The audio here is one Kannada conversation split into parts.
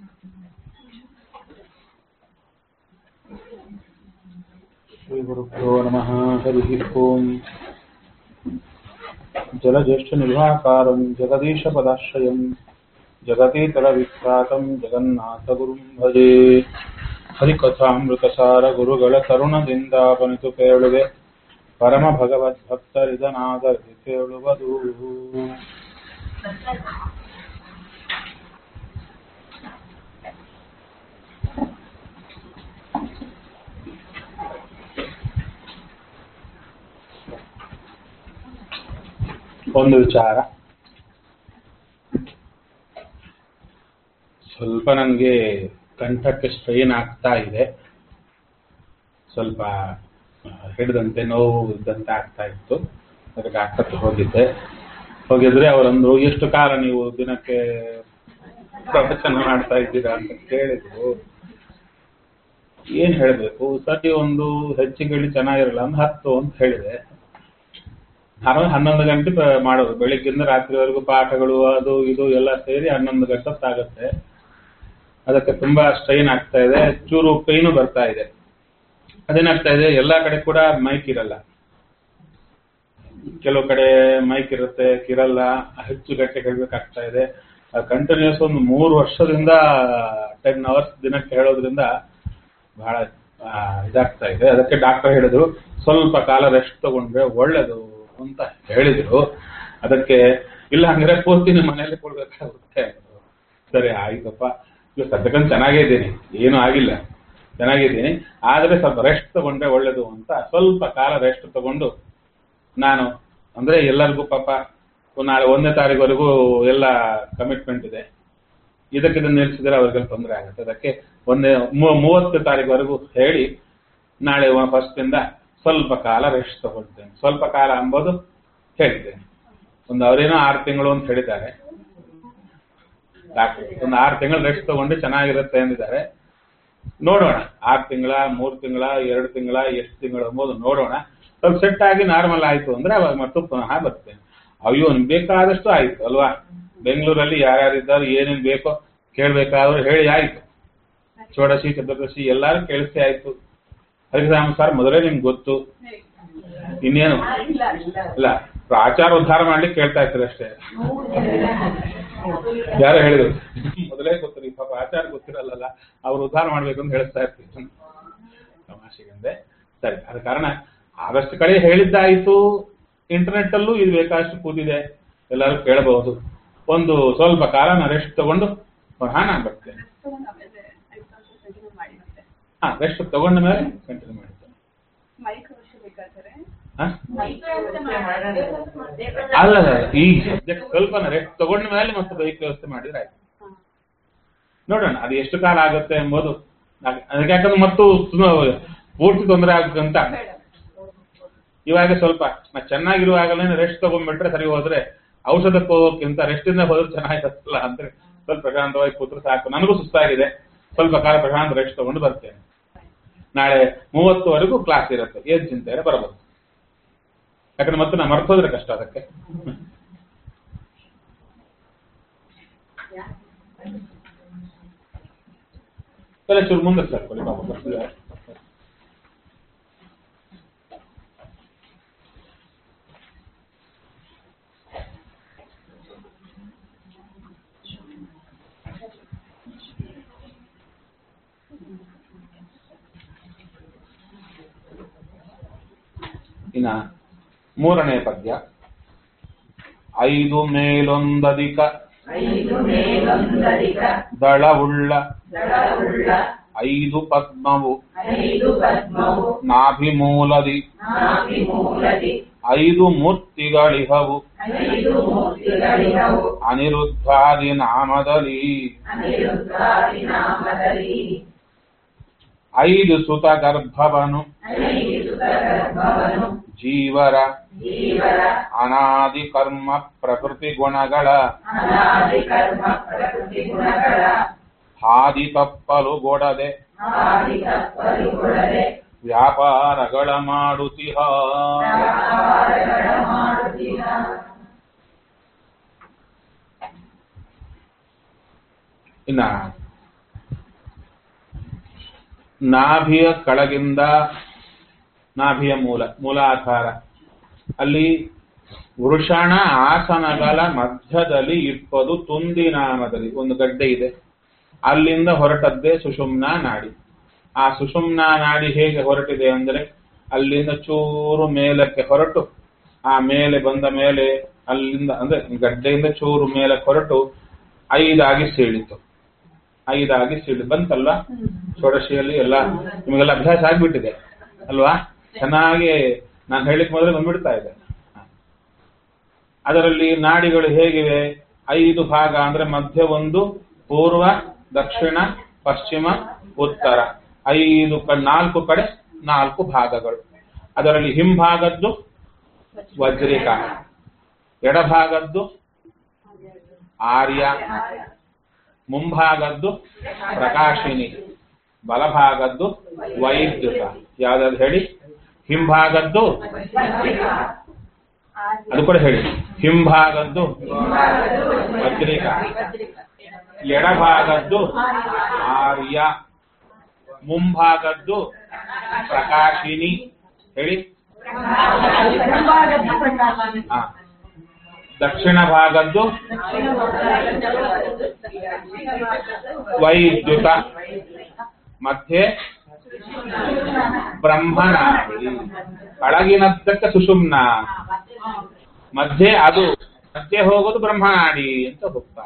श्रीगुरुभ्यो नमः हरिः ओम् जलज्येष्ठनिभाकारम् जगदीशपदाश्रयम् जगतीतरविख्यातम् जगन्नाथगुरुम् भजे ಹರಿಕಥಾಮೃತಸಾರ ಗುರುಗಳ ಕರುಣದಿಂದಾಪನಿತು ಕೇಳುವೆ ಪರಮ ಭಗವದ್ಭಕ್ತರಿದನಾದರಿ ಕೇಳುವುದು ಒಂದು ವಿಚಾರ ಸ್ವಲ್ಪ ನನಗೆ ಕಂಠಕ್ಕೆ ಸ್ಟ್ರೈನ್ ಆಗ್ತಾ ಇದೆ ಸ್ವಲ್ಪ ಹಿಡಿದಂತೆ ನೋವು ಇದ್ದಂತೆ ಆಗ್ತಾ ಇತ್ತು ಅದಕ್ಕೆ ಡಾಕ್ಟರ್ ಹೋಗಿದ್ದೆ ಹೋಗಿದ್ರೆ ಅವರಂದ್ರು ಎಷ್ಟು ಕಾಲ ನೀವು ದಿನಕ್ಕೆ ಪ್ರವಚನ ಮಾಡ್ತಾ ಇದ್ದೀರಾ ಅಂತ ಕೇಳಿದ್ರು ಏನ್ ಹೇಳ್ಬೇಕು ಸತಿ ಒಂದು ಹೆಚ್ಚಿಗೆ ಚೆನ್ನಾಗಿರಲ್ಲ ಅಂದ್ರೆ ಹತ್ತು ಅಂತ ಹೇಳಿದೆ ನಾನು ಹನ್ನೊಂದು ಗಂಟೆ ಪ- ಮಾಡೋದು ಬೆಳಿಗ್ಗಿಂದ ರಾತ್ರಿವರೆಗೂ ಪಾಠಗಳು ಅದು ಇದು ಎಲ್ಲ ಸೇರಿ ಹನ್ನೊಂದು ಗಂಟೆ ಹೊತ್ತಾಗುತ್ತೆ ಅದಕ್ಕೆ ತುಂಬಾ ಸ್ಟ್ರೈನ್ ಆಗ್ತಾ ಇದೆ ಚೂರು ಪೈನು ಬರ್ತಾ ಇದೆ ಅದೇನಾಗ್ತಾ ಇದೆ ಎಲ್ಲಾ ಕಡೆ ಕೂಡ ಮೈಕ್ ಇರಲ್ಲ ಕೆಲವು ಕಡೆ ಮೈಕ್ ಇರುತ್ತೆ ಇರಲ್ಲ ಹೆಚ್ಚು ಗಟ್ಟೆ ಹೇಳ್ಬೇಕಾಗ್ತಾ ಇದೆ ಕಂಟಿನ್ಯೂಸ್ ಒಂದು ಮೂರು ವರ್ಷದಿಂದ ಟೆನ್ ಅವರ್ಸ್ ದಿನಕ್ಕೆ ಹೇಳೋದ್ರಿಂದ ಬಹಳ ಆ, ಇದಾಗ್ತಾ ಇದೆ ಅದಕ್ಕೆ ಡಾಕ್ಟರ್ ಹೇಳಿದ್ರು ಸ್ವಲ್ಪ ಕಾಲ ರೆಸ್ಟ್ ತಗೊಂಡ್ರೆ ಒಳ್ಳೇದು ಅಂತ ಹೇಳಿದ್ರು ಅದಕ್ಕೆ ಇಲ್ಲ ಹಂಗಾರೆ ಪೂರ್ತಿ ನಿಮ್ಮ ಮನೇಲಿ ಕೊಡ್ಬೇಕಾಗುತ್ತೆ ಅಂದ್ರು. ಸರಿ ಆಯ್ತಪ್ಪ ಈಗ ಸದ್ಯಕ್ಕಂತ ಚೆನ್ನಾಗೇ ಇದ್ದೀನಿ ಏನೂ ಆಗಿಲ್ಲ ಚೆನ್ನಾಗಿದ್ದೀನಿ ಆದ್ರೆ ಸ್ವಲ್ಪ ರೆಸ್ಟ್ ತಗೊಂಡ್ರೆ ಒಳ್ಳೇದು ಅಂತ ಸ್ವಲ್ಪ ಕಾಲ ರೆಸ್ಟ್ ತಗೊಂಡು ನಾನು ಅಂದ್ರೆ ಎಲ್ಲರಿಗೂ ಪಾಪ ನಾಳೆ ಒಂದನೇ ತಾರೀಕುವರೆಗೂ ಎಲ್ಲ ಕಮಿಟ್ಮೆಂಟ್ ಇದೆ ಇದಕ್ಕೆ ಇದನ್ನ ನಿಲ್ಲಿಸಿದ್ರೆ ಅವ್ರಿಗೆಲ್ಲ ತೊಂದರೆ ಆಗುತ್ತೆ ಅದಕ್ಕೆ ಒಂದೇ ಮೂ- ಮೂವತ್ತು ತಾರೀಕುವರೆಗೂ ಹೇಳಿ ನಾಳೆ ಫಸ್ಟ್ ಇಂದ ಸ್ವಲ್ಪ ಕಾಲ ರೆಸ್ಟ್ ತಗೊಳ್ತೇನೆ ಸ್ವಲ್ಪ ಕಾಲ ಅಂಬೋದು ಹೇಳ್ತೇನೆ ಒಂದು ಅವರೇನೋ ಆರು ತಿಂಗಳು ಅಂತ ಹೇಳಿದ್ದಾರೆ ಡಾಕ್ಟರ್ ಒಂದು ಆರು ತಿಂಗಳು ರೆಸ್ಟ್ ತಗೊಂಡು ಚೆನ್ನಾಗಿರುತ್ತೆ ಅಂದಿದ್ದಾರೆ ನೋಡೋಣ ಆರು ತಿಂಗಳ ಮೂರು ತಿಂಗಳ ಎರಡು ತಿಂಗಳ ಎಷ್ಟು ತಿಂಗಳು ಅಂಬೋದು ನೋಡೋಣ ಸ್ವಲ್ಪ ಸೆಟ್ ಆಗಿ ನಾರ್ಮಲ್ ಆಯ್ತು ಅಂದ್ರೆ ಅವಾಗ ಮತ್ತೆ ಪುನಃ ಬರ್ತೇನೆ ಅಯ್ಯೋ ನಿಮ್ಗೆ ಬೇಕಾದಷ್ಟು ಆಯ್ತು ಅಲ್ವಾ ಬೆಂಗಳೂರಲ್ಲಿ ಯಾರ್ಯಾರಿದ್ದಾರೆ ಏನೇನ್ ಬೇಕೋ ಕೇಳ್ಬೇಕಾದ್ರು ಹೇಳಿ ಆಯ್ತು ಷೋಡಶಿ ಚತುರ್ದಶಿ ಎಲ್ಲಾರು ಕೇಳಿಸಿ ಆಯ್ತು ಹರಿರಾಮ ಸರ್ ಮೊದಲೇ ನಿಮ್ಗೆ ಗೊತ್ತು ಇನ್ನೇನು ಇಲ್ಲ ಇಲ್ಲ ಇಲ್ಲ ಆಚಾರ ಉದ್ಧಾರ ಮಾಡ್ಲಿಕ್ಕೆ ಕೇಳ್ತಾ ಇರ್ತಾರೆ ಅಷ್ಟೇ ಯಾರೋ ಹೇಳಿದ್ರು ಮೊದಲೇ ಗೊತ್ತು ನೀವು ಪಾಪ ಆಚಾರ ಗೊತ್ತಿರಲ್ಲ ಅವ್ರು ಉದ್ಧಾರ ಮಾಡ್ಬೇಕು ಅಂತ ಹೇಳ್ತಾ ಇರ್ತೀವಿ ತಮಾಷೆಗಂದೆ ಸರಿ ಅದ ಕಾರಣ ಆದಷ್ಟು ಕಡೆ ಹೇಳಿದ್ದಾಯ್ತು ಇಂಟರ್ನೆಟ್ ಅಲ್ಲೂ ಇದು ಬೇಕಾದಷ್ಟು ಕೂತಿದೆ ಎಲ್ಲರೂ ಕೇಳಬಹುದು ಒಂದು ಸ್ವಲ್ಪ ಕಾಲ ನಾನು ರೆಸ್ಟ್ ತಗೊಂಡು ಪುನಃ ನಾನು ಬರ್ತೇನೆ ತಗೊಂಡು ಆಮೇಲೆ ಎಕ್ಸಾಮ್ ಕಂಟಿನ್ಯೂ ಮಾಡಿ ಮತ್ತೆ ಹಾ ರೆಸ್ಟ್ ತಗೊಂಡ ಮೇಲೆ ಕಂಟಿನ್ಯೂ ಮಾಡ್ತೇನೆ ಮೈಕ್ ಅವಶ್ಯ ಬೇಕಾದ್ರೆ ಹಾ ಮೈಕ್ ಅಲ್ಲ ಅಲ್ಲ, ಈ ಸಬ್ಜೆಕ್ಟ್ ಸ್ವಲ್ಪ ರೆಸ್ಟ್ ತಗೊಂಡ ಮೇಲೆ ಮತ್ತೆ ಬೈಕ್ ವ್ಯವಸ್ಥೆ ಮಾಡಿದ್ರೆ ಆಯ್ತು ನೋಡೋಣ ಅದು ಎಷ್ಟು ಕಾಲ ಆಗುತ್ತೆ ಎಂಬುದು ನಾಕ್- ಅದಕ್ಕೆ ಯಾಕಂದ್ರೆ ಮತ್ತು ಸುಮ್ನೆ ಪೂರ್ತಿ ತೊಂದರೆ ಆಗಬೇಕಂತ ಇವಾಗ ಸ್ವಲ್ಪ ನಾ ಚೆನ್ನಾಗಿರುವಾಗಲೇ ರೆಸ್ಟ್ ತಗೊಂಡ್ಬಿಟ್ರೆ ಸರಿ ಹೋದ್ರೆ ಔಷಧಕ್ಕೆ ಹೋಗೋಕ್ಕಿಂತ ರೆಸ್ಟಿಂದ ಹೋದ್ರೆ ಚೆನ್ನಾಗಿರುತ್ತಲ್ಲ ಅಂದ್ರೆ ಸ್ವಲ್ಪ ಪ್ರಶಾಂತವಾಗಿ ಕೂತ್ರೆ ಸಾಕು ನನಗೂ ಸುಸ್ತಾಗಿದೆ ಸ್ವಲ್ಪ ಕಾಲ ಪ್ರಶಾಂತ ರೆಸ್ಟ್ ತಗೊಂಡು ಬರ್ತೇನೆ ನಾಳೆ ಮೂವತ್ತುವರೆಗೂ ಕ್ಲಾಸ್ ಇರುತ್ತೆ ಏನ್ ಚಿಂತೆ ಇಲ್ಲ ಬರಬಹುದು ಯಾಕಂದ್ರೆ ಮತ್ತೆ ನಾ ಮರ್ತೋದ್ರೆ ಕಷ್ಟ ಅದಕ್ಕೆ ಎಲ್ಲ ಚೂರು ಮುಂದೆ ಸರ್ಕೊಳ್ಳಿ ಪಾಪ ಬರ್ತಿದ್ದಾರೆ. ಇನ್ನ ಮೂರನೇ ಪದ್ಯ ಐದು ಮೇಲೊಂದಧಿಕ ಐದು ಮೇಲೊಂದರಿಕ ದಳವುಳ್ಳ ದಳವುಳ್ಳ ಐದು ಪದ್ಮವು ಐದು ಪದ್ಮವು ನಾಭಿಮೂಲದಿ ನಾಭಿಮೂಲದಿ ಐದು ಮೂರ್ತಿಗಳಿಹವು ಐದು ಮೂರ್ತಿಗಳಿಹವು ಅನಿರುದ್ಧಾದಿ ನಾಮದಲ್ಲಿ ಅನಿರುದ್ಧಾದಿ ನಾಮದಲ್ಲಿ ಐದು ಸುತ ಗರ್ಭವನು ಐದು ಗರ್ಭವನು ಜೀವರ ಜೀವರ ಅನಾದಿ ಕರ್ಮ ಪ್ರಕೃತಿ ಗುಣಗಳ ಅನಾದಿ ಕರ್ಮ ಪ್ರಕೃತಿ ಗುಣಗಳ ಹಾದಿ ತಪ್ಪಲು ಗೊಡದೆ ಆದಿ ತಪ್ಪಲುಗೊಳ್ಳದೆ ವ್ಯಾಪಾರಗಳ ಮಾಡುತ್ತಿಹ ವ್ಯಾಪಾರಗಳ ಮಾಡುತ್ತಿಹ ಇನ್ನ ನಾಭಿಯ ಕೆಳಗಿಂದ ನಾಭಿಯ ಮೂಲ ಮೂಲಾಧಾರ ಅಲ್ಲಿ ವೃಷಣ ಆಸನಗಳ ಮಧ್ಯದಲ್ಲಿ ಇಪ್ಪದು ತುಂದಿ ನಾಮದಲ್ಲಿ ಒಂದು ಗಡ್ಡೆ ಇದೆ ಅಲ್ಲಿಂದ ಹೊರಟದ್ದೇ ಸುಷುಮ್ನಾ ನಾಡಿ ಆ ಸುಷುಮ್ನಾ ನಾಡಿ ಹೇಗೆ ಹೊರಟಿದೆ ಅಂದರೆ ಅಲ್ಲಿಂದ ಚೂರು ಮೇಲಕ್ಕೆ ಹೊರಟು ಆ ಮೇಲೆ ಬಂದ ಮೇಲೆ ಅಲ್ಲಿಂದ ಅಂದ್ರೆ ಗಡ್ಡೆಯಿಂದ ಚೂರು ಮೇಲಕ್ಕೆ ಹೊರಟು ಐದಾಗಿ ಸೀಳಿತು ಐದಾಗಿ ಸೀಳಿ ಬಂತಲ್ವಾ ಷೋಡಶಿಯಲ್ಲಿ ಎಲ್ಲ ನಿಮಗೆಲ್ಲ ಅಭ್ಯಾಸ ಆಗ್ಬಿಟ್ಟಿದೆ ಅಲ್ವಾ ಚೆನ್ನಾಗಿ ನಾನು ಹೇಳಿಕ್ ಮೊದಲೇ ಬಂದ್ಬಿಡ್ತಾ ಇದೆ ಅದರಲ್ಲಿ ನಾಡಿಗಳು ಹೇಗಿವೆ ಐದು ಭಾಗ ಅಂದ್ರೆ ಮಧ್ಯ ಒಂದು ಪೂರ್ವ ದಕ್ಷಿಣ ಪಶ್ಚಿಮ ಉತ್ತರ ಐದು ಕ- ನಾಲ್ಕು ಕಡೆ ನಾಲ್ಕು ಭಾಗಗಳು ಅದರಲ್ಲಿ ಹಿಂಭಾಗದ್ದು ವಜ್ರಿಕ ಎಡಭಾಗದ್ದು ಆರ್ಯ ಮುಂಭಾಗದ್ದು ಪ್ರಕಾಶಿನಿ ಬಲಭಾಗದ್ದು ವೈದ್ಯುತ ಯಾವ್ದಾದ್ರು ಹೇಳಿ ಹಿಂಭಾಗದ್ದು ಅದು ಕೂಡ ಹೇಳಿ ಹಿಂಭಾಗದ್ದು ವಜ್ರಿಕ ಎಡಭಾಗದ್ದು ಆರ್ಯ ಮುಂಭಾಗದ್ದು ಪ್ರಕಾಶಿನಿ ಹೇಳಿ ಆ. ದಕ್ಷಿಣ ಭಾಗದ್ದು ವೈದ್ಯುತ ಮಧ್ಯೆ ಬ್ರಹ್ಮನಾಡಿ ಒಳಗಿನದ್ದಕ್ಕೆ ಸುಷುಮ್ನ ಮಧ್ಯೆ ಅದು ಮಧ್ಯೆ ಹೋಗೋದು ಬ್ರಹ್ಮನಾಡಿ ಅಂತ ಹೋಗ್ತಾ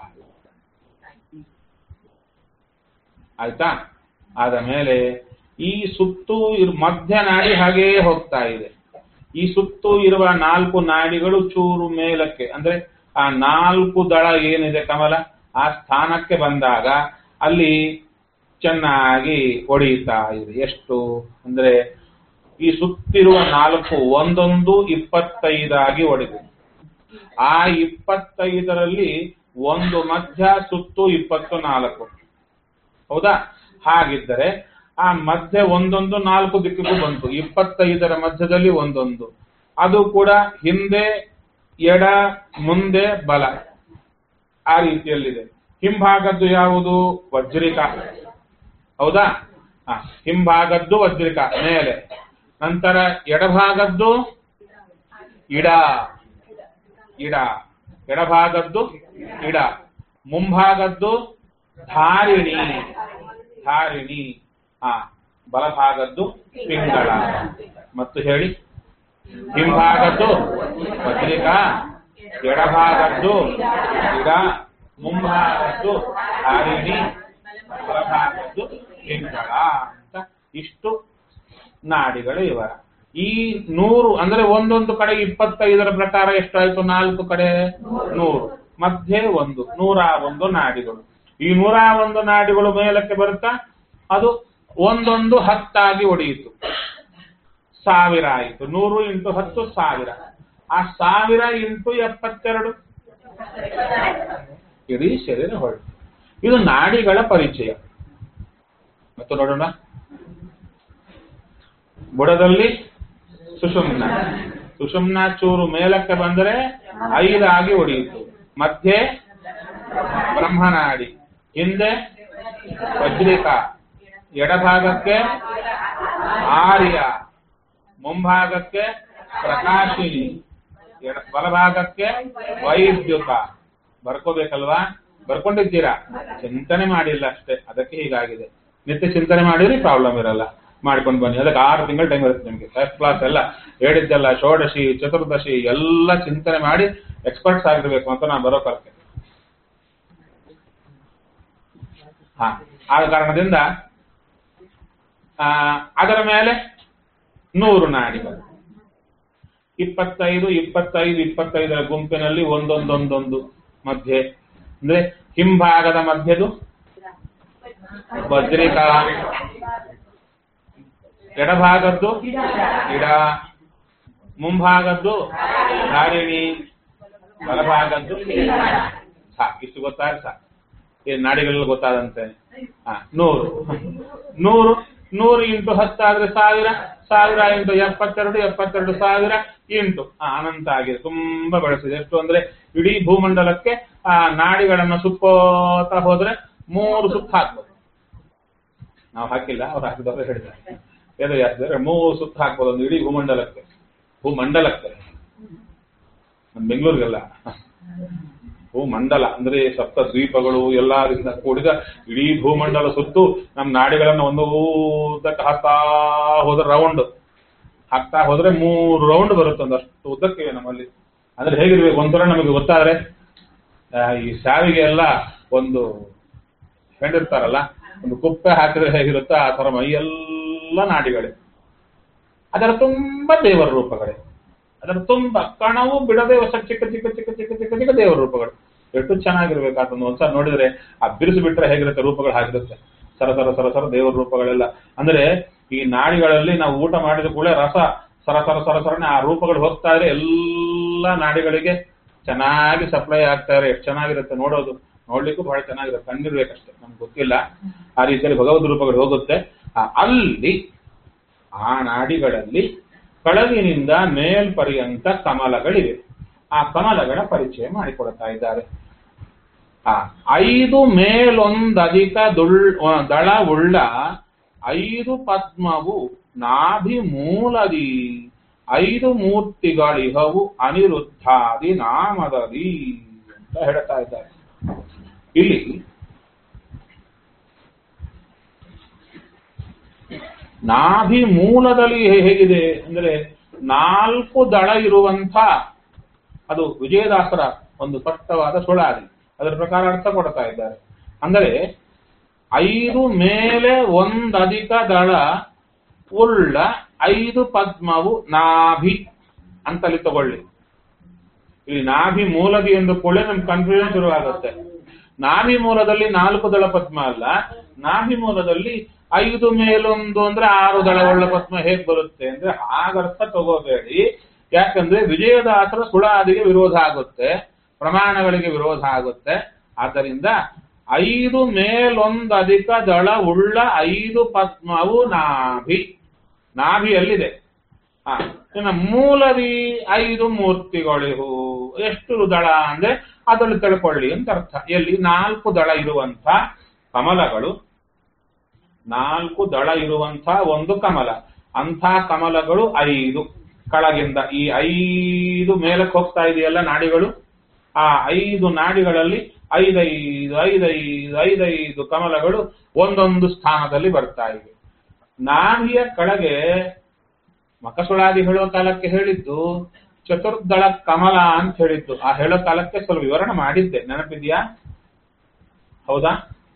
ಆಯ್ತಾ ಆದ ಮೇಲೆ ಈ ಸುತ್ತು ಇರ್- ಮಧ್ಯ ನಾಡಿ ಹಾಗೇ ಹೋಗ್ತಾ ಇದೆ ಈ ಸುತ್ತು ಇರುವ ನಾಲ್ಕು ನಾಡಿಗಳು ಚೂರು ಮೇಲಕ್ಕೆ ಅಂದ್ರೆ ಆ ನಾಲ್ಕು ದಳ ಏನಿದೆ ಕಮಲ ಆ ಸ್ಥಾನಕ್ಕೆ ಬಂದಾಗ ಅಲ್ಲಿ ಚೆನ್ನಾಗಿ ಹೊಡೆಯುತ್ತಾ ಇದೆ ಎಷ್ಟು ಅಂದ್ರೆ ಈ ಸುತ್ತಿರುವ ನಾಲ್ಕು ಒಂದೊಂದು ಇಪ್ಪತ್ತೈದಾಗಿ ಹೊಡೆದಿದೆ ಆ ಇಪ್ಪತ್ತೈದರಲ್ಲಿ ಒಂದು ಮಧ್ಯ ಸುತ್ತು ಇಪ್ಪತ್ತು ನಾಲ್ಕು ಹೌದಾ ಹಾಗಿದ್ದರೆ ಆ ಮಧ್ಯೆ ಒಂದೊಂದು ನಾಲ್ಕು ದಿಕ್ಕಿಗೂ ಬಂತು ಇಪ್ಪತ್ತೈದರ ಮಧ್ಯದಲ್ಲಿ ಒಂದೊಂದು ಅದು ಕೂಡ ಹಿಂದೆ ಎಡ ಮುಂದೆ ಬಲ ಆ ರೀತಿಯಲ್ಲಿದೆ ಹಿಂಭಾಗದ್ದು ಯಾವುದು ವಜ್ರಿಕ ಹೌದಾ ಹ, ಹಿಂಭಾಗದ್ದು ವಜ್ರಿಕ ಮೇಲೆ ನಂತರ ಎಡಭಾಗದ್ದು ಇಡ ಇಡ ಎಡಭಾಗದ್ದು ಇಡ ಮುಂಭಾಗದ್ದು ಧಾರಿಣಿ ಧಾರಿಣಿ ಆ ಬಲಭಾಗದ್ದು ಪಿಂಗಳ ಮತ್ತು ಹೇಳಿ ಹಿಂಭಾಗದ್ದು ಪತ್ರಿಕಾ ಎಡಭಾಗದ್ದು ಇಡ ಮುಂಭಾಗದ್ದು ಧಾರಿಣಿ ಬಲಭಾಗದ್ದು ಪಿಂಗಳ ಅಂತ ಇಷ್ಟು ನಾಡಿಗಳು ಇವರ ಈ ನೂರು ಅಂದ್ರೆ ಒಂದೊಂದು ಕಡೆ ಇಪ್ಪತ್ತೈದರ ಪ್ರಕಾರ ಎಷ್ಟಾಯ್ತು ನಾಲ್ಕು ಕಡೆ ನೂರು ಮಧ್ಯೆ ಒಂದು ನೂರ ಒಂದು ನಾಡಿಗಳು ಈ ನೂರ ಒಂದು ನಾಡಿಗಳು ಮೇಲಕ್ಕೆ ಬರುತ್ತಾ ಅದು ಒಂದೊಂದು ಹತ್ತಾಗಿ ಒಡೆಯಿತು ಸಾವಿರ ಆಯಿತು ನೂರು ಇಂಟು ಹತ್ತು ಸಾವಿರ ಆ ಸಾವಿರ ಇಂಟು ಎಪ್ಪತ್ತೆರಡು ಇಡೀ ಶರೀರ ಹೊರಟು ಇದು ನಾಡಿಗಳ ಪರಿಚಯ ಮತ್ತು ನೋಡೋಣ ಬುಡದಲ್ಲಿ ಸುಷುಮ್ನ ಸುಷುಮ್ನ ಚೂರು ಮೇಲಕ್ಕೆ ಬಂದರೆ ಐದಾಗಿ ಒಡೆಯಿತು ಮಧ್ಯೆ ಬ್ರಹ್ಮನಾಡಿ ಹಿಂದೆ ವಜ್ರಿಕ ಎಡಭಾಗಕ್ಕೆ ಆರ್ಯ ಮುಂಭಾಗಕ್ಕೆ ಪ್ರಕಾಶಿನಿ ಎಡ ಬಲಭಾಗಕ್ಕೆ ವೈದ್ಯುತ ಬರ್ಕೋಬೇಕಲ್ವಾ ಬರ್ಕೊಂಡಿದ್ದೀರಾ ಚಿಂತನೆ ಮಾಡಿಲ್ಲ ಅಷ್ಟೇ ಅದಕ್ಕೆ ಹೀಗಾಗಿದೆ ನಿತ್ಯ ಚಿಂತನೆ ಮಾಡಿದ್ರೆ ಪ್ರಾಬ್ಲಮ್ ಇರಲ್ಲ ಮಾಡ್ಕೊಂಡು ಬನ್ನಿ ಅದಕ್ಕೆ ಆರು ತಿಂಗಳು ಟೈಮ್ ಇರುತ್ತೆ ನಿಮಗೆ ಫಸ್ಟ್ ಕ್ಲಾಸ್ ಎಲ್ಲ ಹೇಳಿದ್ದೆಲ್ಲ ಷೋಡಶಿ ಚತುರ್ದಶಿ ಎಲ್ಲ ಚಿಂತನೆ ಮಾಡಿ ಎಕ್ಸ್ಪರ್ಟ್ಸ್ ಆಗಿರ್ಬೇಕು ಅಂತ ನಾನು ಬರೋ ಕರ್ತೆ ಹಾ ಆದ ಕಾರಣದಿಂದ ಆ, ಅದರ ಮೇಲೆ ನೂರು ನಾಡಿಗಳು ಇಪ್ಪತ್ತೈದು ಇಪ್ಪತ್ತೈದು ಇಪ್ಪತ್ತೈದರ ಗುಂಪಿನಲ್ಲಿ ಒಂದೊಂದೊಂದೊಂದು ಮಧ್ಯೆ ಅಂದ್ರೆ ಹಿಂಭಾಗದ ಮಧ್ಯದು ವಜ್ರಿಕ ಎಡಭಾಗದ್ದು ಇಡ ಮುಂಭಾಗದ್ದು ಧಾರಿಣಿ ಬಲಭಾಗದ್ದು ಸಾಕು ಇಷ್ಟು ಗೊತ್ತಾದ್ರೆ ಸಾಕು ಈ ನಾಡಿಗಳೆಲ್ಲ ಗೊತ್ತಾದಂತೆ ಹಾ ನೂರು ನೂರು ನೂರು ಇಂಟು ಹತ್ತಾದ್ರೆ ಸಾವಿರ ಸಾವಿರ ಇಂಟು ಎಪ್ಪತ್ತೆರಡು ಎಪ್ಪತ್ತೆರಡು ಸಾವಿರ ಇಂಟು ಆ, ಅನಂತ ಆಗಿದೆ ತುಂಬಾ ಬೆಳೆಸಿದೆ ಎಷ್ಟು ಅಂದ್ರೆ ಇಡೀ ಭೂಮಂಡಲಕ್ಕೆ ಆ ನಾಡಿಗಳನ್ನ ಸುತ್ತೋತಾ ಹೋದ್ರೆ ಮೂರು ಸುತ್ತ ಹಾಕ್ಬೋದು ನಾವು ಹಾಕಿಲ್ಲ ಅವ್ರು ಹಾಕಿದವರು ಹೇಳಿದ್ದಾರೆ ವೇದವ್ಯಾಸಿದ್ರೆ ಮೂರು ಸುತ್ತ ಹಾಕ್ಬೋದು ಒಂದು ಇಡೀ ಭೂಮಂಡಲಕ್ಕೆ ಭೂಮಂಡಲಕ್ಕೆ ನಮ್ಮ ಬೆಂಗಳೂರಿಗೆಲ್ಲ ಭೂಮಂಡಲ ಅಂದ್ರೆ ಸಪ್ತ ದ್ವೀಪಗಳು ಎಲ್ಲರಿಂದ ಕೂಡಿದ ಇಡೀ ಭೂಮಂಡಲ ಸುತ್ತು ನಮ್ಮ ನಾಡಿಗಳನ್ನ ಒಂದು ಉದ್ದಕ್ಕೆ ಹಾಕ್ತಾ ಹೋದ್ರೆ ರೌಂಡ್ ಹಾಕ್ತಾ ಹೋದ್ರೆ ಮೂರು ರೌಂಡ್ ಬರುತ್ತೆ ಒಂದು ಅಷ್ಟು ಉದ್ದಕ್ಕಿವೆ ನಮ್ಮಲ್ಲಿ ಅಂದ್ರೆ ಹೇಗಿರ್ಬೇಕು ಒಂಥರ ನಮಗೆ ಗೊತ್ತಾದ್ರೆ ಆ, ಈ ಸಾವಿಗೆ ಎಲ್ಲ ಒಂದು ಹೆಂಡಿರ್ತಾರಲ್ಲ ಒಂದು ಕುಪ್ಪೆ ಹಾಕಿದ್ರೆ ಹೇಗಿರುತ್ತೋ ಆ ತರ ಮೈಯೆಲ್ಲ ನಾಡಿಗಳೇ ಅದರ ತುಂಬಾ ದೇವರ ರೂಪಗಳೇ ಅದರ ತುಂಬ ಕಣವು ಬಿಡದೆ ಹೊಸ ಚಿಕ್ಕ ಚಿಕ್ಕ ಚಿಕ್ಕ ಚಿಕ್ಕ ಚಿಕ್ಕ ಚಿಕ್ಕ ದೇವರ ರೂಪಗಳು ಎಷ್ಟು ಚೆನ್ನಾಗಿರ್ಬೇಕು ಅದನ್ನು ಒಂದ್ಸಲ ನೋಡಿದ್ರೆ ಆ ಬಿರುಸು ಬಿಟ್ರೆ ಹೇಗಿರುತ್ತೆ ರೂಪಗಳು ಹಾಗಿರುತ್ತೆ ಸರ ಸರ ಸರ ಸರ ದೇವರ ರೂಪಗಳೆಲ್ಲ ಅಂದ್ರೆ ಈ ನಾಡಿಗಳಲ್ಲಿ ನಾವು ಊಟ ಮಾಡಿದ ಕೂಡ ರಸ ಸರ ಸರ ಸರ ಸರನೆ ಆ ರೂಪಗಳು ಹೋಗ್ತಾ ಇದ್ರೆ ಎಲ್ಲ ನಾಡಿಗಳಿಗೆ ಚೆನ್ನಾಗಿ ಸಪ್ಲೈ ಆಗ್ತಾ ಇದ್ರೆ ಎಷ್ಟು ಚೆನ್ನಾಗಿರುತ್ತೆ ನೋಡೋದು ನೋಡ್ಲಿಕ್ಕೂ ಬಹಳ ಚೆನ್ನಾಗಿರುತ್ತೆ ಕಣ್ಣಿರ್ಬೇಕಷ್ಟೇ ನಮ್ಗೆ ಗೊತ್ತಿಲ್ಲ ಆ ರೀತಿಯಲ್ಲಿ ಭಗವದ್ ರೂಪಗಳು ಹೋಗುತ್ತೆ ಆ, ಅಲ್ಲಿ ಆ ನಾಡಿಗಳಲ್ಲಿ ಕೆಳಗಿನಿಂದ ಮೇಲ್ಪರ್ಯಂತ ಕಮಲಗಳಿವೆ ಆ ಕಮಲಗಳ ಪರಿಚಯ ಮಾಡಿಕೊಡ್ತಾ ಇದ್ದಾರೆ ಆ ಐದು ಮೇಲೊಂದಧಿಕ ದುಳ್ ದಳ ಉಳ್ಳ ಐದು ಪದ್ಮವು ನಾಭಿ ಮೂಲದಿ ಐದು ಮೂರ್ತಿಗಳಿಹವು ಅನಿರುದ್ಧಾದಿ ನಾಮದಲ್ಲಿ ಅಂತ ಹೇಳ್ತಾ ಇದ್ದಾರೆ ಇಲ್ಲಿ ನಾಭಿ ಮೂಲದಲ್ಲಿ ಹೇ- ಹೇಗಿದೆ ಅಂದ್ರೆ ನಾಲ್ಕು ದಳ ಇರುವಂತ ಅದು ವಿಜಯದಾಸರ ಒಂದು ಸ್ಪಷ್ಟವಾದ ಸುಳಾದಿ ಅದರ ಪ್ರಕಾರ ಅರ್ಥ ಕೊಡ್ತಾ ಇದ್ದಾರೆ ಅಂದರೆ ಐದು ಮೇಲೆ ಒಂದಧಿಕ ದಳ ಉಳ್ಳ ಐದು ಪದ್ಮವು ನಾಭಿ ಅಂತಲ್ಲಿ ತಗೊಳ್ಳಿ ಇಲ್ಲಿ ನಾಭಿ ಮೂಲದಿ ಎಂದು ಕೂಡ ನಮ್ಗೆ ಕನ್ಫ್ಯೂಷನ್ ಶುರುವಾಗುತ್ತೆ ನಾಭಿ ಮೂಲದಲ್ಲಿ ನಾಲ್ಕು ದಳ ಪದ್ಮ ಅಲ್ಲ ನಾಭಿ ಮೂಲದಲ್ಲಿ ಐದು ಮೇಲೊಂದು ಅಂದ್ರೆ ಆರು ದಳವುಳ್ಳ ಪದ್ಮ ಹೇಗ್ ಬರುತ್ತೆ ಅಂದ್ರೆ ಹಾಗರ್ಥ ತಗೋಬೇಡಿ ಯಾಕಂದ್ರೆ ವಿಜಯದಾಸರ ಸುಳಾದಿಗೆ ವಿರೋಧ ಆಗುತ್ತೆ ಪ್ರಮಾಣಗಳಿಗೆ ವಿರೋಧ ಆಗುತ್ತೆ ಆದ್ದರಿಂದ ಐದು ಮೇಲೊಂದು ಅಧಿಕ ದಳ ಉಳ್ಳ ಐದು ಪದ್ಮವು ನಾಭಿ ನಾಭಿಯಲ್ಲಿದೆ ಹ ಇನ್ನು ಮೂಲದಿ ಐದು ಮೂರ್ತಿಗಳಿವು ಎಷ್ಟು ದಳ ಅಂದ್ರೆ ಅದನ್ನು ತಿಳ್ಕೊಳ್ಳಿ ಅಂತ ಅರ್ಥ ಎಲ್ಲಿ ನಾಲ್ಕು ದಳ ಇರುವಂತ ಕಮಲಗಳು ನಾಲ್ಕು ದಳ ಇರುವಂತ ಒಂದು ಕಮಲ ಅಂಥ ಕಮಲಗಳು ಐದು ಕೆಳಗಿಂದ ಈ ಐದು ಮೇಲಕ್ಕೆ ಹೋಗ್ತಾ ಇದೆಯಲ್ಲ ನಾಡಿಗಳು ಆ ಐದು ನಾಡಿಗಳಲ್ಲಿ ಐದೈದು ಐದೈದು ಐದೈದು ಕಮಲಗಳು ಒಂದೊಂದು ಸ್ಥಾನದಲ್ಲಿ ಬರ್ತಾ ಇವೆ ನಾಭಿಯ ಕೆಳಗೆ ಮಕಸುಳಾದಿ ಹೇಳೋ ಕಾಲಕ್ಕೆ ಹೇಳಿದ್ದು ಚತುರ್ದಳ ಕಮಲ ಅಂತ ಹೇಳಿದ್ದು ಆ ಹೇಳೋ ಕಾಲಕ್ಕೆ ಸ್ವಲ್ಪ ವಿವರಣೆ ಮಾಡಿದ್ದೆ ನೆನಪಿದ್ಯಾ ಹೌದಾ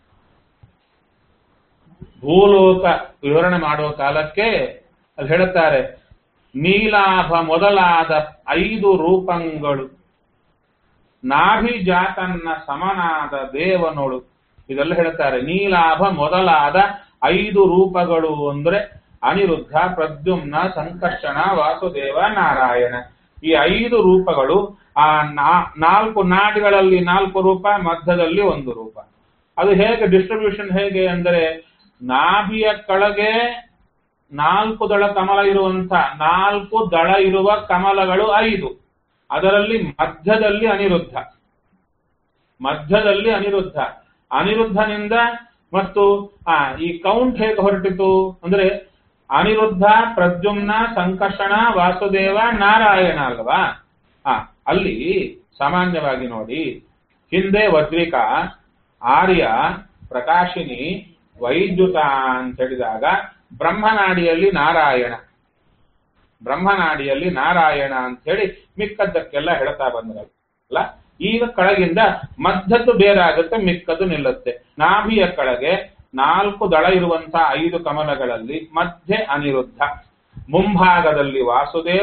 ಭೂಲೋಕ ವಿವರಣೆ ಮಾಡುವ ಕಾಲಕ್ಕೆ ಅಲ್ಲಿ ಹೇಳುತ್ತಾರೆ ನೀಲಾಭ ಮೊದಲಾದ ಐದು ರೂಪಗಳು ನಾಭಿ ಜಾತನ್ನ ಸಮನಾದ ದೇವನೋಳು ಇದೆಲ್ಲ ಹೇಳ್ತಾರೆ ನೀಲಾಭ ಮೊದಲಾದ ಐದು ರೂಪಗಳು ಅಂದ್ರೆ ಅನಿರುದ್ಧ ಪ್ರದ್ಯುಮ್ನ ಸಂಕರ್ಷಣ ವಾಸುದೇವ ನಾರಾಯಣ ಈ ಐದು ರೂಪಗಳು ಆ ನಾ- ನಾಲ್ಕು ನಾಡಿಗಳಲ್ಲಿ ನಾಲ್ಕು ರೂಪ ಮಧ್ಯದಲ್ಲಿ ಒಂದು ರೂಪ ಅದು ಹೇಗೆ ಡಿಸ್ಟ್ರಿಬ್ಯೂಷನ್ ಹೇಗೆ ಅಂದರೆ ನಾಭಿಯ ಕೆಳಗೆ ನಾಲ್ಕು ದಳ ಕಮಲ ಇರುವಂತ ನಾಲ್ಕು ದಳ ಇರುವ ಕಮಲಗಳು ಐದು ಅದರಲ್ಲಿ ಮಧ್ಯದಲ್ಲಿ ಅನಿರುದ್ಧ ಮಧ್ಯದಲ್ಲಿ ಅನಿರುದ್ಧ ಅನಿರುದ್ಧನಿಂದ ಮತ್ತು ಆ ಈ ಕೌಂಟ್ ಹೇಗೆ ಹೊರಟಿತು ಅಂದ್ರೆ ಅನಿರುದ್ಧ ಪ್ರದ್ಯುಮ್ನ ಸಂಕರ್ಷಣ ವಾಸುದೇವ ನಾರಾಯಣ ಅಲ್ವಾ ಆ ಅಲ್ಲಿ ಸಾಮಾನ್ಯವಾಗಿ ನೋಡಿ ಹಿಂದೆ ವಜ್ರಿಕ ಆರ್ಯ ಪ್ರಕಾಶಿನಿ ವೈದ್ಯುತ ಅಂತ ಹೇಳಿದಾಗ ಬ್ರಹ್ಮನಾಡಿಯಲ್ಲಿ ನಾರಾಯಣ ಬ್ರಹ್ಮನಾಡಿಯಲ್ಲಿ ನಾರಾಯಣ ಅಂತ ಹೇಳಿ ಮಿಕ್ಕದ್ದಕ್ಕೆಲ್ಲ ಹೇಳ್ತಾ ಬಂದ್ರಲ್ಲ ಈಗ ಕೆಳಗಿಂದ ಮಧ್ಯದ್ದು ಬೇರೆ ಆಗುತ್ತೆ ಮಿಕ್ಕದ್ದು ನಿಲ್ಲುತ್ತೆ ನಾಭಿಯ ಕೆಳಗೆ ನಾಲ್ಕು ದಳ ಇರುವಂತ ಐದು ಕಮಲಗಳಲ್ಲಿ ಮಧ್ಯೆ ಅನಿರುದ್ಧ ಮುಂಭಾಗದಲ್ಲಿ ವಾಸುದೇವ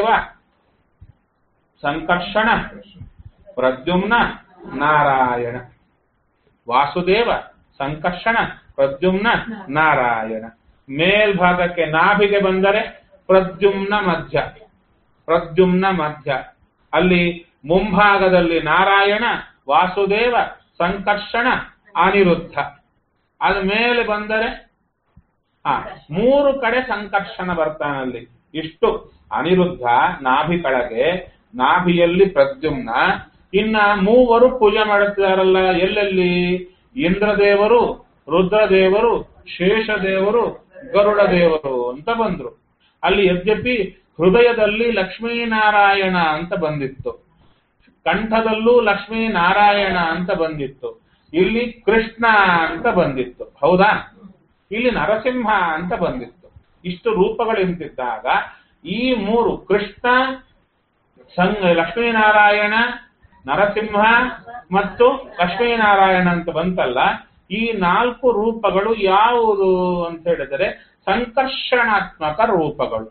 ಸಂಕರ್ಷಣ ಪ್ರದ್ಯುಮ್ನ ನಾರಾಯಣ ವಾಸುದೇವ ಸಂಕರ್ಷಣ ಪ್ರದ್ಯುಮ್ನ ನಾರಾಯಣ ಮೇಲ್ಭಾಗಕ್ಕೆ ನಾಭಿಗೆ ಬಂದರೆ ಪ್ರದ್ಯುಮ್ನ ಮಧ್ಯ ಪ್ರದ್ಯುಮ್ನ ಮಧ್ಯ ಅಲ್ಲಿ ಮುಂಭಾಗದಲ್ಲಿ ನಾರಾಯಣ ವಾಸುದೇವ ಸಂಕರ್ಷಣ ಅನಿರುದ್ಧ ಅದ ಮೇಲೆ ಬಂದರೆ ಆ ಮೂರು ಕಡೆ ಸಂಕರ್ಷಣ ಬರ್ತಾನಲ್ಲಿ ಇಷ್ಟು ಅನಿರುದ್ಧ ನಾಭಿ ಕೆಳಗೆ ನಾಭಿಯಲ್ಲಿ ಪ್ರದ್ಯುಮ್ನ ಇನ್ನ ಮೂವರು ಪೂಜೆ ಮಾಡುತ್ತಿದ್ದಾರಲ್ಲ ಎಲ್ಲೆಲ್ಲಿ ಇಂದ್ರದೇವರು ರುದ್ರದೇವರು ಶೇಷದೇವರು ಗರುಡ ದೇವರು ಅಂತ ಬಂದ್ರು ಅಲ್ಲಿ ಯದ್ಯಪಿ ಹೃದಯದಲ್ಲಿ ಲಕ್ಷ್ಮೀನಾರಾಯಣ ಅಂತ ಬಂದಿತ್ತು ಕಂಠದಲ್ಲೂ ಲಕ್ಷ್ಮೀನಾರಾಯಣ ಅಂತ ಬಂದಿತ್ತು ಇಲ್ಲಿ ಕೃಷ್ಣ ಅಂತ ಬಂದಿತ್ತು ಹೌದಾ ಇಲ್ಲಿ ನರಸಿಂಹ ಅಂತ ಬಂದಿತ್ತು ಇಷ್ಟು ರೂಪಗಳಿಂತಿದ್ದಾಗ ಈ ಮೂರು ಕೃಷ್ಣ ಸಂಗ ಲಕ್ಷ್ಮೀನಾರಾಯಣ ನರಸಿಂಹ ಮತ್ತು ಲಕ್ಷ್ಮೀನಾರಾಯಣ ಅಂತ ಬಂತಲ್ಲ ಈ ನಾಲ್ಕು ರೂಪಗಳು ಯಾವುದು ಅಂತ ಹೇಳಿದರೆ ಸಂಕರ್ಷಣಾತ್ಮಕ ರೂಪಗಳು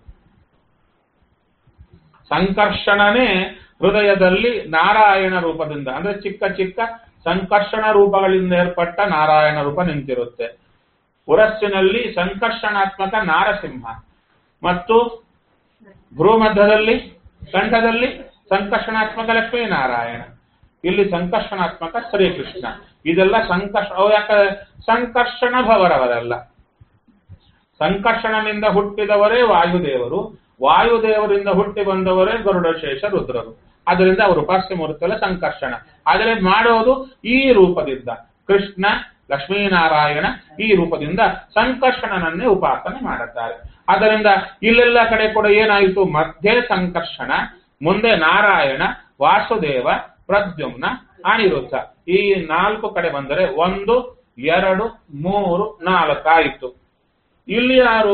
ಸಂಕರ್ಷಣನೇ ಹೃದಯದಲ್ಲಿ ನಾರಾಯಣ ರೂಪದಿಂದ ಅಂದ್ರೆ ಚಿಕ್ಕ ಚಿಕ್ಕ ಸಂಕರ್ಷಣ ರೂಪಗಳಿಂದ ಏರ್ಪಟ್ಟ ನಾರಾಯಣ ರೂಪ ನಿಂತಿರುತ್ತೆ ಉರಸ್ಸಿನಲ್ಲಿ ಸಂಕರ್ಷಣಾತ್ಮಕ ನಾರಸಿಂಹ ಮತ್ತು ಭ್ರೂಮಧ್ಯದಲ್ಲಿ ಕಂಠದಲ್ಲಿ ಸಂಕರ್ಷಣಾತ್ಮಕ ಲಕ್ಷ್ಮೀನಾರಾಯಣ ಇಲ್ಲಿ ಸಂಕರ್ಷಣಾತ್ಮಕ ಶ್ರೀಕೃಷ್ಣ ಇದೆಲ್ಲ ಸಂಕರ್ಷ ಅವು ಯಾಕೆ ಸಂಕರ್ಷಣ ಭವರವರೆಲ್ಲ ಸಂಕರ್ಷಣನಿಂದ ಹುಟ್ಟಿದವರೇ ವಾಯುದೇವರು ವಾಯುದೇವರಿಂದ ಹುಟ್ಟಿ ಬಂದವರೇ ಗರುಡಶೇಷ ರುದ್ರರು ಅದರಿಂದ ಅವರು ಉಪಾಸ್ಯ ಮೂರ್ತಿಯಲ್ಲ ಸಂಕರ್ಷಣ ಆದರೆ ಮಾಡೋದು ಈ ರೂಪದಿಂದ ಕೃಷ್ಣ ಲಕ್ಷ್ಮೀನಾರಾಯಣ ಈ ರೂಪದಿಂದ ಸಂಕರ್ಷಣನನ್ನೇ ಉಪಾಸನೆ ಮಾಡುತ್ತಾರೆ ಆದ್ದರಿಂದ ಇಲ್ಲೆಲ್ಲ ಕಡೆ ಕೂಡ ಏನಾಯಿತು ಮಧ್ಯೆ ಸಂಕರ್ಷಣ ಮುಂದೆ ನಾರಾಯಣ ವಾಸುದೇವ ಪ್ರದ್ಯುಮ್ನ ಅನಿರುದ್ಧ ಈ ನಾಲ್ಕು ಕಡೆ ಬಂದರೆ ಒಂದು ಎರಡು ಮೂರು ನಾಲ್ಕಾಯಿತು ಇಲ್ಲಿ ಯಾರು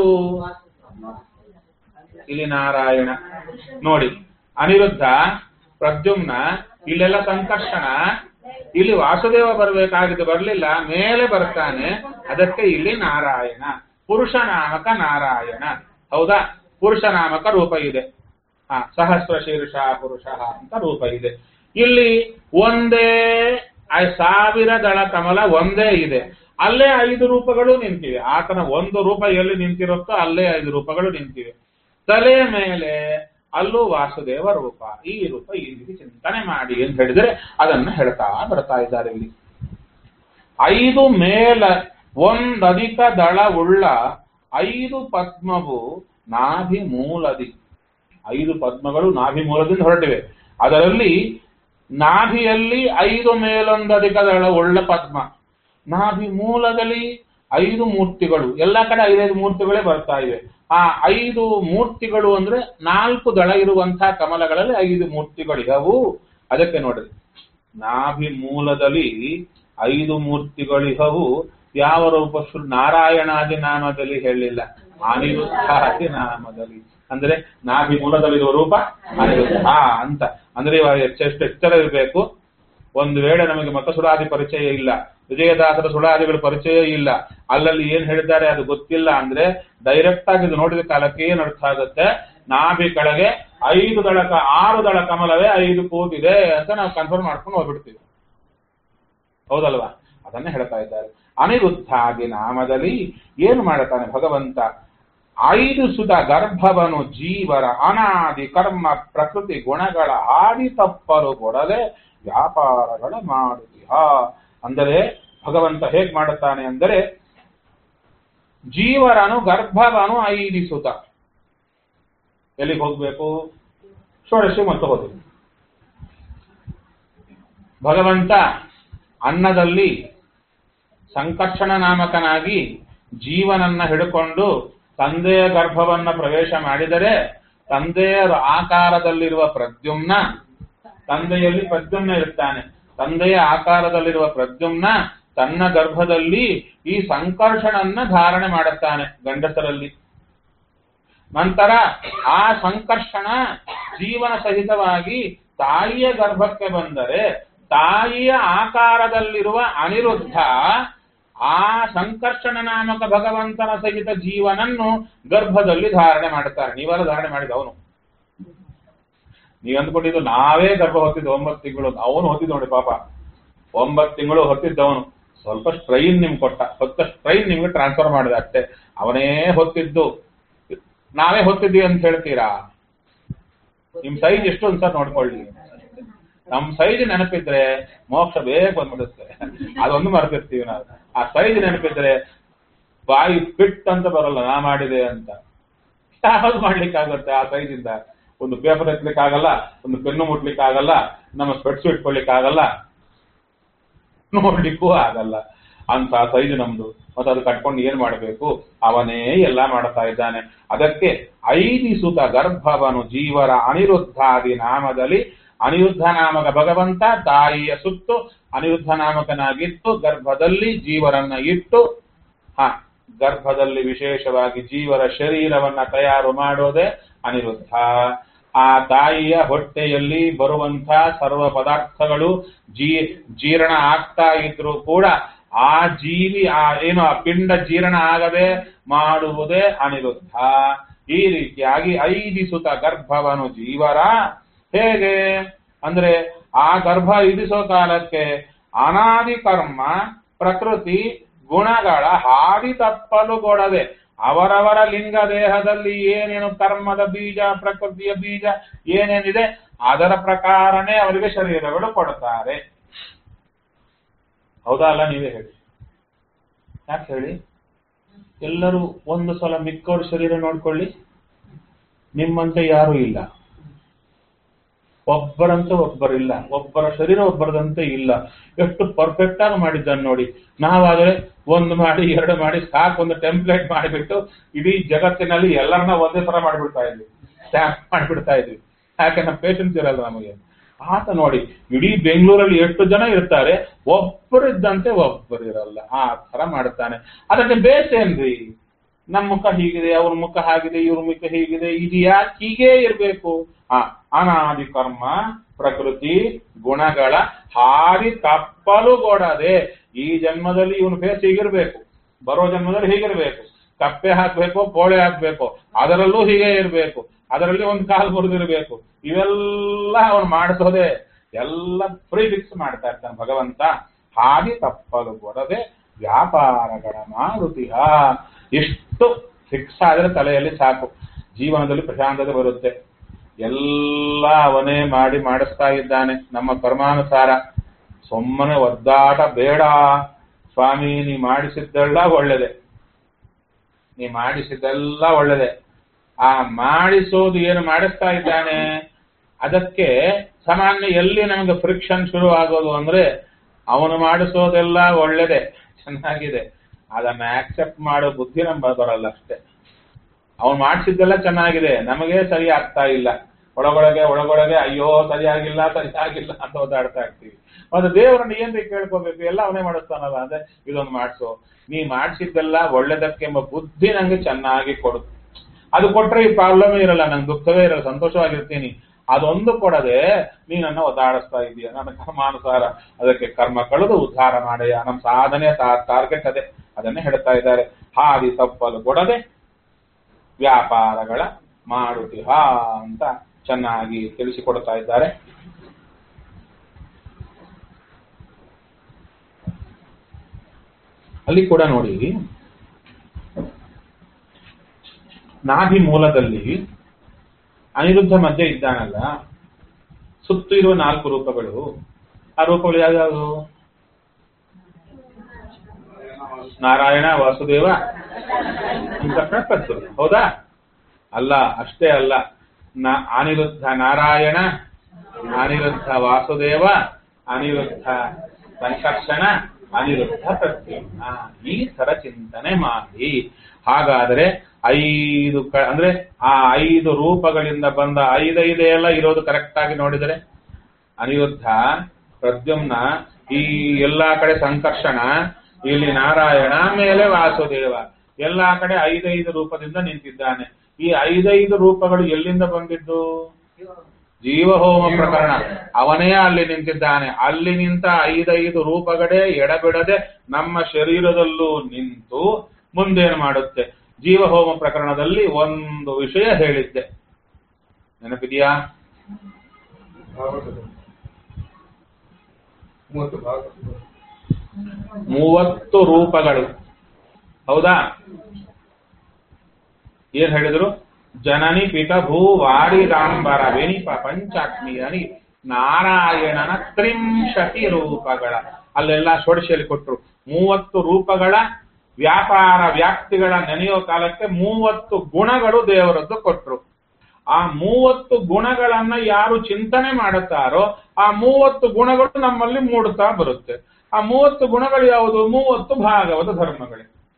ಇಲ್ಲಿ ನಾರಾಯಣ ನೋಡಿ ಅನಿರುದ್ಧ ಪ್ರದ್ಯುಮ್ನ ಇಲ್ಲೆಲ್ಲ ಸಂಕರ್ಷಣ ಇಲ್ಲಿ ವಾಸುದೇವ ಬರಬೇಕಾಗಿದ್ದು ಬರಲಿಲ್ಲ ಮೇಲೆ ಬರ್ತಾನೆ ಅದಕ್ಕೆ ಇಲ್ಲಿ ನಾರಾಯಣ ಪುರುಷ ನಾಮಕ ನಾರಾಯಣ ಹೌದಾ ಪುರುಷ ನಾಮಕ ರೂಪ ಇದೆ ಹಾ ಸಹಸ್ರ ಶೀರ್ಷ ಪುರುಷ ಅಂತ ರೂಪ ಇದೆ ಇಲ್ಲಿ ಒಂದೇ ಆ ಸಾವಿರ ದಳ ಕಮಲ ಒಂದೇ ಇದೆ ಅಲ್ಲೇ ಐದು ರೂಪಗಳು ನಿಂತಿವೆ ಆತನ ಒಂದು ರೂಪ ಎಲ್ಲಿ ನಿಂತಿರುತ್ತೋ ಅಲ್ಲೇ ಐದು ರೂಪಗಳು ನಿಂತಿವೆ ತಲೆ ಮೇಲೆ ಅಲ್ಲೂ ವಾಸುದೇವ ರೂಪ ಈ ರೂಪ ಈ ರೀತಿ ಚಿಂತನೆ ಮಾಡಿ ಅಂತ ಹೇಳಿದ್ರೆ ಅದನ್ನ ಹೇಳ್ತಾ ಬರ್ತಾ ಇದ್ದಾರೆ ಇಲ್ಲಿ ಐದು ಮೇಲ ಒಂದಧಿಕ ದಳವುಳ್ಳ ಐದು ಪದ್ಮವು ನಾಭಿ ಮೂಲದಿ ಐದು ಪದ್ಮಗಳು ನಾಭಿ ಮೂಲದಿಂದ ಹೊರಟಿವೆ ಅದರಲ್ಲಿ ನಾಭಿಯಲ್ಲಿ ಐದು ಮೇಲೊಂದಧಿಕ ದಳವುಳ್ಳ ಪದ್ಮ ನಾಭಿ ಮೂಲದಲ್ಲಿ ಐದು ಮೂರ್ತಿಗಳು ಎಲ್ಲ ಕಡೆ ಐದೈದು ಮೂರ್ತಿಗಳೇ ಬರ್ತಾ ಇವೆ ಆ ಐದು ಮೂರ್ತಿಗಳು ಅಂದ್ರೆ ನಾಲ್ಕು ದಳ ಇರುವಂತಹ ಕಮಲಗಳಲ್ಲಿ ಐದು ಮೂರ್ತಿಗಳಿಗವು ಅದಕ್ಕೆ ನೋಡ್ರಿ ನಾಭಿ ಮೂಲದಲ್ಲಿ ಐದು ಮೂರ್ತಿಗಳಿಹವು ಯಾವ ರೂಪ ಶು- ನಾರಾಯಣಾದಿ ನಾಮದಲ್ಲಿ ಹೇಳಿಲ್ಲ ಅನಿರುದ್ಧಾದಿ ನಾಮದಲ್ಲಿ ಅಂದ್ರೆ ನಾಭಿ ಮೂಲದಲ್ಲಿರುವ ರೂಪ ಅನಿರುದ್ಧ ಅಂತ ಅಂದ್ರೆ ಇವಾಗ ಎಷ್ಟು ಎಚ್ಚರ ಇರಬೇಕು ಒಂದು ವೇಳೆ ನಮಗೆ ಮತಸುರಾದಿ ಪರಿಚಯ ಇಲ್ಲ ವಿಜಯದಾಸರ ಸುಳಾದಿಗಳ ಪರಿಚಯ ಇಲ್ಲ ಅಲ್ಲಲ್ಲಿ ಏನ್ ಹೇಳಿದ್ದಾರೆ ಅದು ಗೊತ್ತಿಲ್ಲ ಅಂದ್ರೆ ಡೈರೆಕ್ಟ್ ಆಗಿ ಇದು ನೋಡಿದ ಕಾಲಕ್ಕೆ ಏನ್ ಅರ್ಥ ಆಗುತ್ತೆ ನಾಭಿ ಕೆಳಗೆ ಐದು ದಳ ಕ- ಆರು ದಳ ಕಮಲವೇ ಐದು ಕೂತಿದೆ ಅಂತ ನಾವು ಕನ್ಫರ್ಮ್ ಮಾಡ್ಕೊಂಡು ಹೋಗ್ಬಿಡ್ತೀವಿ ಹೌದಲ್ವಾ ಅದನ್ನೇ ಹೇಳ್ತಾ ಇದ್ದಾರೆ ಅನಿರುದ್ಧಾಗಿ ನಾಮದಲ್ಲಿ ಏನು ಮಾಡುತ್ತಾನೆ ಭಗವಂತ ಐದು ಸುತ ಗರ್ಭವನು ಜೀವರ ಅನಾದಿ ಕರ್ಮ ಪ್ರಕೃತಿ ಗುಣಗಳ ಆದಿ ತಪ್ಪಲು ಕೊಡದೆ ವ್ಯಾಪಾರಗಳ ಮಾಡುತ್ತಿಹ ಅಂದರೆ ಭಗವಂತ ಹೇಗ್ ಮಾಡುತ್ತಾನೆ ಅಂದರೆ ಜೀವರನು ಗರ್ಭವನು ಐದಿಸುತ್ತ ಎಲ್ಲಿಗೆ ಹೋಗ್ಬೇಕು ಷೋಡಶಿ ಮತ್ತು ಹೋದವು ಭಗವಂತ ಅನ್ನದಲ್ಲಿ ಸಂಕರ್ಷಣ ನಾಮಕನಾಗಿ ಜೀವನನ್ನ ಹಿಡ್ಕೊಂಡು ತಂದೆಯ ಗರ್ಭವನ್ನ ಪ್ರವೇಶ ಮಾಡಿದರೆ ತಂದೆಯ ಆಕಾರದಲ್ಲಿರುವ ಪ್ರದ್ಯುಮ್ನ ತಂದೆಯಲ್ಲಿ ಪ್ರದ್ಯುಮ್ನ ಇರ್ತಾನೆ ತಂದೆಯ ಆಕಾರದಲ್ಲಿರುವ ಪ್ರದ್ಯುಮ್ನ ತನ್ನ ಗರ್ಭದಲ್ಲಿ ಈ ಸಂಕರ್ಷಣನ್ನ ಧಾರಣೆ ಮಾಡುತ್ತಾನೆ ಗಂಡಸರಲ್ಲಿ ನಂತರ ಆ ಸಂಕರ್ಷಣ ಜೀವನ ಸಹಿತವಾಗಿ ತಾಯಿಯ ಗರ್ಭಕ್ಕೆ ಬಂದರೆ ತಾಯಿಯ ಆಕಾರದಲ್ಲಿರುವ ಅನಿರುದ್ಧ ಆ ಸಂಕರ್ಷಣ ನಾಮಕ ಭಗವಂತನ ಸಹಿತ ಜೀವನನ್ನು ಗರ್ಭದಲ್ಲಿ ಧಾರಣೆ ಮಾಡುತ್ತಾರೆ ನೀವೆಲ್ಲ ಧಾರಣೆ ಮಾಡಿದ ಅವನು ನೀವ್ ಅಂದ್ಕೊಂಡಿದ್ದು ನಾವೇ ಗರ್ಭ ಹೊತ್ತಿದ್ದು ಒಂಬತ್ತು ತಿಂಗಳು ಅವನು ಹೊತ್ತಿದ್ದು ನೋಡಿ ಪಾಪ ಒಂಬತ್ತು ತಿಂಗಳು ಹೊತ್ತಿದ್ದವನು ಸ್ವಲ್ಪ ಸ್ಟ್ರೈನ್ ನಿಮ್ಗೆ ಕೊಟ್ಟ ಹೊತ್ತ ಸ್ಟ್ರೈನ್ ನಿಮ್ಗೆ ಟ್ರಾನ್ಸ್ಫರ್ ಮಾಡಿದ ಅಷ್ಟೇ ಅವನೇ ಹೊತ್ತಿದ್ದು ನಾವೇ ಹೊತ್ತಿದ್ದೀವಿ ಅಂತ ಹೇಳ್ತೀರಾ ನಿಮ್ ಸೈಜ್ ಎಷ್ಟು ಅಂತ ನೋಡ್ಕೊಳ್ಳಿ ನಮ್ ಸೈಜ್ ನೆನಪಿದ್ರೆ ಮೋಕ್ಷ ಬೇಗ ಬಂದ್ಬಿಡುತ್ತೆ ಅದೊಂದು ಮರೆತಿರ್ತೀವಿ ನಾವು ಆ ಸೈಜ್ ನೆನಪಿದ್ರೆ ಬಾಯಿ ಫಿಟ್ ಅಂತ ಬರಲ್ಲ ನಾ ಮಾಡಿದೆ ಅಂತ ಯಾವ್ದು ಮಾಡ್ಲಿಕ್ಕೆ ಆಗುತ್ತೆ ಆ ಸೈಜಿಂದ ಒಂದು ಪೇಪರ್ ಎತ್ತಲಿಕ್ಕೆ ಆಗಲ್ಲ ಒಂದು ಪೆನ್ನು ಮುಟ್ಲಿಕ್ಕೆ ಆಗಲ್ಲ ನಮ್ಮ ಸ್ಪೆಟ್ಸ್ ಇಟ್ಕೊಳ್ಲಿಕ್ಕೆ ಆಗಲ್ಲ ನೋಡ್ಲಿಕ್ಕೂ ಆಗಲ್ಲ ಅಂತ ಸೈಜ್ ನಮ್ದು ಮತ್ತು ಅದು ಕಟ್ಕೊಂಡು ಏನ್ ಮಾಡಬೇಕು ಅವನೇ ಎಲ್ಲ ಮಾಡ್ತಾ ಇದ್ದಾನೆ ಅದಕ್ಕೆ ಐದಿಸುತ ಗರ್ಭವನು ಜೀವರ ಅನಿರುದ್ಧಾದಿ ನಾಮದಲ್ಲಿ ಅನಿರುದ್ಧ ನಾಮಕ ಭಗವಂತ ತಾಯಿಯ ಸುತ್ತು ಅನಿರುದ್ಧ ನಾಮಕನಾಗಿತ್ತು ಗರ್ಭದಲ್ಲಿ ಜೀವರನ್ನ ಇಟ್ಟು ಹ ಗರ್ಭದಲ್ಲಿ ವಿಶೇಷವಾಗಿ ಜೀವರ ಶರೀರವನ್ನ ತಯಾರು ಮಾಡೋದೇ ಅನಿರುದ್ಧ ಆ ತಾಯಿಯ ಹೊಟ್ಟೆಯಲ್ಲಿ ಬರುವಂತ ಸರ್ವ ಪದಾರ್ಥಗಳು ಜೀ ಜೀರ್ಣ ಆಗ್ತಾ ಇದ್ರು ಕೂಡ ಆ ಜೀವಿ ಆ ಏನು ಆ ಪಿಂಡ ಜೀರ್ಣ ಆಗದೆ ಮಾಡುವುದೇ ಅನಿರುದ್ಧ ಈ ರೀತಿಯಾಗಿ ಐದಿಸುತ್ತ ಗರ್ಭವನು ಜೀವರ ಹೇಗೆ ಅಂದ್ರೆ ಆ ಗರ್ಭ ಇದಿಸೋ ಕಾಲಕ್ಕೆ ಅನಾದಿ ಕರ್ಮ ಪ್ರಕೃತಿ ಗುಣಗಳ ಹಾದಿ ತಪ್ಪಲುಗೊಡದೆ ಅವರವರ ಲಿಂಗ ದೇಹದಲ್ಲಿ ಏನೇನು ಕರ್ಮದ ಬೀಜ ಪ್ರಕೃತಿಯ ಬೀಜ ಏನೇನಿದೆ ಅದರ ಪ್ರಕಾರನೇ ಅವರಿಗೆ ಶರೀರಗಳು ಕೊಡ್ತಾರೆ ಹೌದಾ ಅಲ್ಲ ನೀವೇ ಹೇಳಿ ಯಾಕೆ ಹೇಳಿ ಎಲ್ಲರೂ ಒಂದು ಸಲ ಮಿಕ್ಕವ್ರ ಶರೀರ ನೋಡ್ಕೊಳ್ಳಿ ನಿಮ್ಮಂತೆ ಯಾರೂ ಇಲ್ಲ ಒಬ್ಬರಂತೆ ಒಬ್ಬರಿಲ್ಲ ಒಬ್ಬರ ಶರೀರ ಒಬ್ಬರದಂತೆ ಇಲ್ಲ ಎಷ್ಟು ಪರ್ಫೆಕ್ಟ್ ಆಗಿ ಮಾಡಿದ್ದಾನೆ ನೋಡಿ ನಾವಾದ್ರೆ ಒಂದು ಮಾಡಿ ಎರಡು ಮಾಡಿ ಸಾಕು ಒಂದು ಟೆಂಪ್ಲೇಟ್ ಮಾಡಿಬಿಟ್ಟು ಇಡೀ ಜಗತ್ತಿನಲ್ಲಿ ಎಲ್ಲರನ್ನ ಒಂದೇ ತರ ಮಾಡಿಬಿಡ್ತಾ ಇದ್ವಿ ಸ್ಟ್ಯಾಂಪ್ ಮಾಡಿಬಿಡ್ತಾ ಇದ್ವಿ ಯಾಕೆ ನಮ್ಮ ಪೇಷನ್ಸ್ ಇರಲ್ಲ ನಮಗೆ ಆತ ನೋಡಿ ಇಡೀ ಬೆಂಗಳೂರಲ್ಲಿ ಎಷ್ಟು ಜನ ಇರ್ತಾರೆ ಒಬ್ಬರಿದ್ದಂತೆ ಒಬ್ಬರು ಇರಲ್ಲ ಆ ತರ ಮಾಡುತ್ತಾನೆ ಅದಕ್ಕೆ ಬೇಸ್ ಏನ್ರಿ ನಮ್ಮ ಮುಖ ಹೀಗಿದೆ ಅವ್ರ ಮುಖ ಹಾಗಿದೆ ಇವ್ರ ಮುಖ ಹೀಗಿದೆ ಇದು ಯಾಕೆ ಹೀಗೇ ಇರಬೇಕು ಆ ಅನಾದಿ ಕರ್ಮ ಪ್ರಕೃತಿ ಗುಣಗಳ ಹಾದಿ ತಪ್ಪಲುಗೊಡದೆ ಈ ಜನ್ಮದಲ್ಲಿ ಇವನು ಫೇಸ್ ಹೀಗಿರ್ಬೇಕು ಬರೋ ಜನ್ಮದಲ್ಲಿ ಹೀಗಿರ್ಬೇಕು ಕಪ್ಪೆ ಹಾಕ್ಬೇಕು ಕೋಳೆ ಹಾಕ್ಬೇಕು ಅದರಲ್ಲೂ ಹೀಗೆ ಇರಬೇಕು ಅದರಲ್ಲಿ ಒಂದು ಕಾಲು ಮುರಿದಿರ್ಬೇಕು ಇವೆಲ್ಲ ಅವನು ಮಾಡಿಸೋದೆ ಎಲ್ಲ ಫ್ರೀ ಫಿಕ್ಸ್ ಮಾಡ್ತಾ ಇರ್ತಾನೆ ಭಗವಂತ ಹಾದಿ ತಪ್ಪಲು ಕೊಡದೆ ವ್ಯಾಪಾರಗಳ ಮಾರುತಿಹ ಎಷ್ಟು ಫಿಕ್ಸ್ ಆದ್ರೆ ತಲೆಯಲ್ಲಿ ಸಾಕು ಜೀವನದಲ್ಲಿ ಪ್ರಶಾಂತತೆ ಬರುತ್ತೆ ಎಲ್ಲ ಅವನೇ ಮಾಡಿ ಮಾಡಿಸ್ತಾ ಇದ್ದಾನೆ ನಮ್ಮ ಕರ್ಮಾನುಸಾರ ಸುಮ್ಮನೆ ಒದ್ದಾಟ ಬೇಡ ಸ್ವಾಮಿ ನೀ ಮಾಡಿಸಿದ್ದೆಲ್ಲ ಒಳ್ಳೇದೆ ನೀ ಮಾಡಿಸಿದ್ದೆಲ್ಲ ಒಳ್ಳೇದೆ ಆ ಮಾಡಿಸೋದು ಏನು ಮಾಡಿಸ್ತಾ ಇದ್ದಾನೆ ಅದಕ್ಕೆ ಸಾಮಾನ್ಯ ಎಲ್ಲಿ ನಮಗೆ ಫ್ರಿಕ್ಷನ್ ಶುರು ಆಗೋದು ಅಂದ್ರೆ ಅವನು ಮಾಡಿಸೋದೆಲ್ಲ ಒಳ್ಳೇದೆ ಚೆನ್ನಾಗಿದೆ ಅದನ್ನ ಆಕ್ಸೆಪ್ಟ್ ಮಾಡೋ ಬುದ್ಧಿ ನಮ್ಗೆ ಬರಲ್ಲ ಅಷ್ಟೇ ಅವನು ಮಾಡಿಸಿದ್ದೆಲ್ಲ ಚೆನ್ನಾಗಿದೆ ನಮಗೆ ಸರಿ ಆಗ್ತಾ ಇಲ್ಲ ಒಳಗೊಳಗೆ ಒಳಗೊಳಗೆ ಅಯ್ಯೋ ಸರಿಯಾಗಿಲ್ಲ ಸರಿಯಾಗಿಲ್ಲ ಅಂತ ಓದಾಡ್ತಾ ಇರ್ತೀವಿ ಮತ್ತೆ ದೇವರನ್ನ ಏನ್ರಿ ಕೇಳ್ಕೋಬೇಕು ಎಲ್ಲ ಅವನೇ ಮಾಡಿಸ್ತಾನಲ್ಲ ಅಂದ್ರೆ ಇದೊಂದು ಮಾಡಿಸು ನೀ ಮಾಡಿಸಿದ್ದೆಲ್ಲ ಒಳ್ಳೇದಕ್ಕೆಂಬ ಬುದ್ಧಿ ನಂಗೆ ಚೆನ್ನಾಗಿ ಕೊಡು ಅದು ಕೊಟ್ರೆ ಈ ಪ್ರಾಬ್ಲಮೇ ಇರಲ್ಲ ನಂಗೆ ದುಃಖವೇ ಇರಲ್ಲ ಸಂತೋಷವಾಗಿರ್ತೀನಿ ಅದೊಂದು ಕೊಡದೆ ನೀ ನನ್ನ ಒದ್ದಾಡಿಸ್ತಾ ಇದೀಯ ನನ್ನ ಕರ್ಮಾನುಸಾರ ಅದಕ್ಕೆ ಕರ್ಮ ಕಳೆದು ಉದ್ಧಾರ ಮಾಡಯ್ಯ ನಮ್ಮ ಸಾಧನೆ ಟಾರ್ಗೆಟ್ ಅದೇ ಅದನ್ನೇ ಹೇಳ್ತಾ ಇದ್ದಾರೆ ಹಾದಿ ತಪ್ಪಲು ಕೊಡದೆ ವ್ಯಾಪಾರಗಳ ಮಾಡುತಿಹ ಅಂತ ಚೆನ್ನಾಗಿ ತಿಳಿಸಿಕೊಡ್ತಾ ಇದ್ದಾರೆ ಅಲ್ಲಿ ಕೂಡ ನೋಡಿ ನಾಭಿ ಮೂಲದಲ್ಲಿ ಅನಿರುದ್ಧ ಮಧ್ಯೆ ಇದ್ದಾನಲ್ಲ ಸುತ್ತು ಇರುವ ನಾಲ್ಕು ರೂಪಗಳು ಆ ರೂಪಗಳು ಯಾವ್ಯಾವು ನಾರಾಯಣ ವಾಸುದೇವ ತಕ್ಷಣ ಕತ್ತು ಹೌದಾ ಅಲ್ಲ ಅಷ್ಟೇ ಅಲ್ಲ ನ ಅನಿರುದ್ಧ ನಾರಾಯಣ ಅನಿರುದ್ಧ ವಾಸುದೇವ ಅನಿರುದ್ಧ ಸಂಕರ್ಷಣ ಅನಿರುದ್ಧ ಪ್ರತ್ಯುಮ್ನ ಈ ತರ ಚಿಂತನೆ ಮಾಡಿ ಹಾಗಾದರೆ ಐದು ಕ ಅಂದ್ರೆ ಆ ಐದು ರೂಪಗಳಿಂದ ಬಂದ ಐದೈದೇ ಎಲ್ಲ ಇರೋದು ಕರೆಕ್ಟ್ ಆಗಿ ನೋಡಿದರೆ ಅನಿರುದ್ಧ ಪ್ರದ್ಯುಮ್ನ ಈ ಎಲ್ಲಾ ಕಡೆ ಸಂಕರ್ಷಣ ಇಲ್ಲಿ ನಾರಾಯಣ ಮೇಲೆ ವಾಸುದೇವ ಎಲ್ಲಾ ಕಡೆ ಐದೈದು ರೂಪದಿಂದ ನಿಂತಿದ್ದಾನೆ ಈ ಐದೈದು ರೂಪಗಳು ಎಲ್ಲಿಂದ ಬಂದಿದ್ದು ಜೀವಹೋಮ ಪ್ರಕರಣ ಅವನೇ ಅಲ್ಲಿ ನಿಂತಿದ್ದಾನೆ ಅಲ್ಲಿ ನಿಂತ ಐದೈದು ರೂಪಗಳೇ ಎಡಬಿಡದೆ ನಮ್ಮ ಶರೀರದಲ್ಲೂ ನಿಂತು ಮುಂದೇನು ಮಾಡುತ್ತೆ ಜೀವಹೋಮ ಪ್ರಕರಣದಲ್ಲಿ ಒಂದು ವಿಷಯ ಹೇಳಿದ್ದೆ ನೆನಪಿದೆಯಾ ಮೂವತ್ತು ಭಾಗ ಮೂವತ್ತು ರೂಪಗಳು ಹೌದಾ ಏನ್ ಹೇಳಿದ್ರು ಜನನಿ ಪಿತ ಭೂ ವಾರಿದಾಂಬರ ವೆನಿಪ ಪಂಚಾಗ್ನಿಯನಿ ನಾರಾಯಣನ ತ್ರಿಂಶತಿ ರೂಪಗಳ ಅಲ್ಲೆಲ್ಲ ಷೋಡಶಿಯಲ್ಲಿ ಕೊಟ್ರು ಮೂವತ್ತು ರೂಪಗಳ ವ್ಯಾಪಾರ ವ್ಯಾಪ್ತಿಗಳ ನೆನೆಯೋ ಕಾಲಕ್ಕೆ ಮೂವತ್ತು ಗುಣಗಳು ದೇವರದ್ದು ಕೊಟ್ರು ಆ ಮೂವತ್ತು ಗುಣಗಳನ್ನ ಯಾರು ಚಿಂತನೆ ಮಾಡುತ್ತಾರೋ ಆ ಮೂವತ್ತು ಗುಣಗಳು ನಮ್ಮಲ್ಲಿ ಮೂಡುತ್ತಾ ಬರುತ್ತೆ ಆ ಮೂವತ್ತು ಗುಣಗಳು ಯಾವುದು ಮೂವತ್ತು ಭಾಗವತ ಧರ್ಮಗಳೇ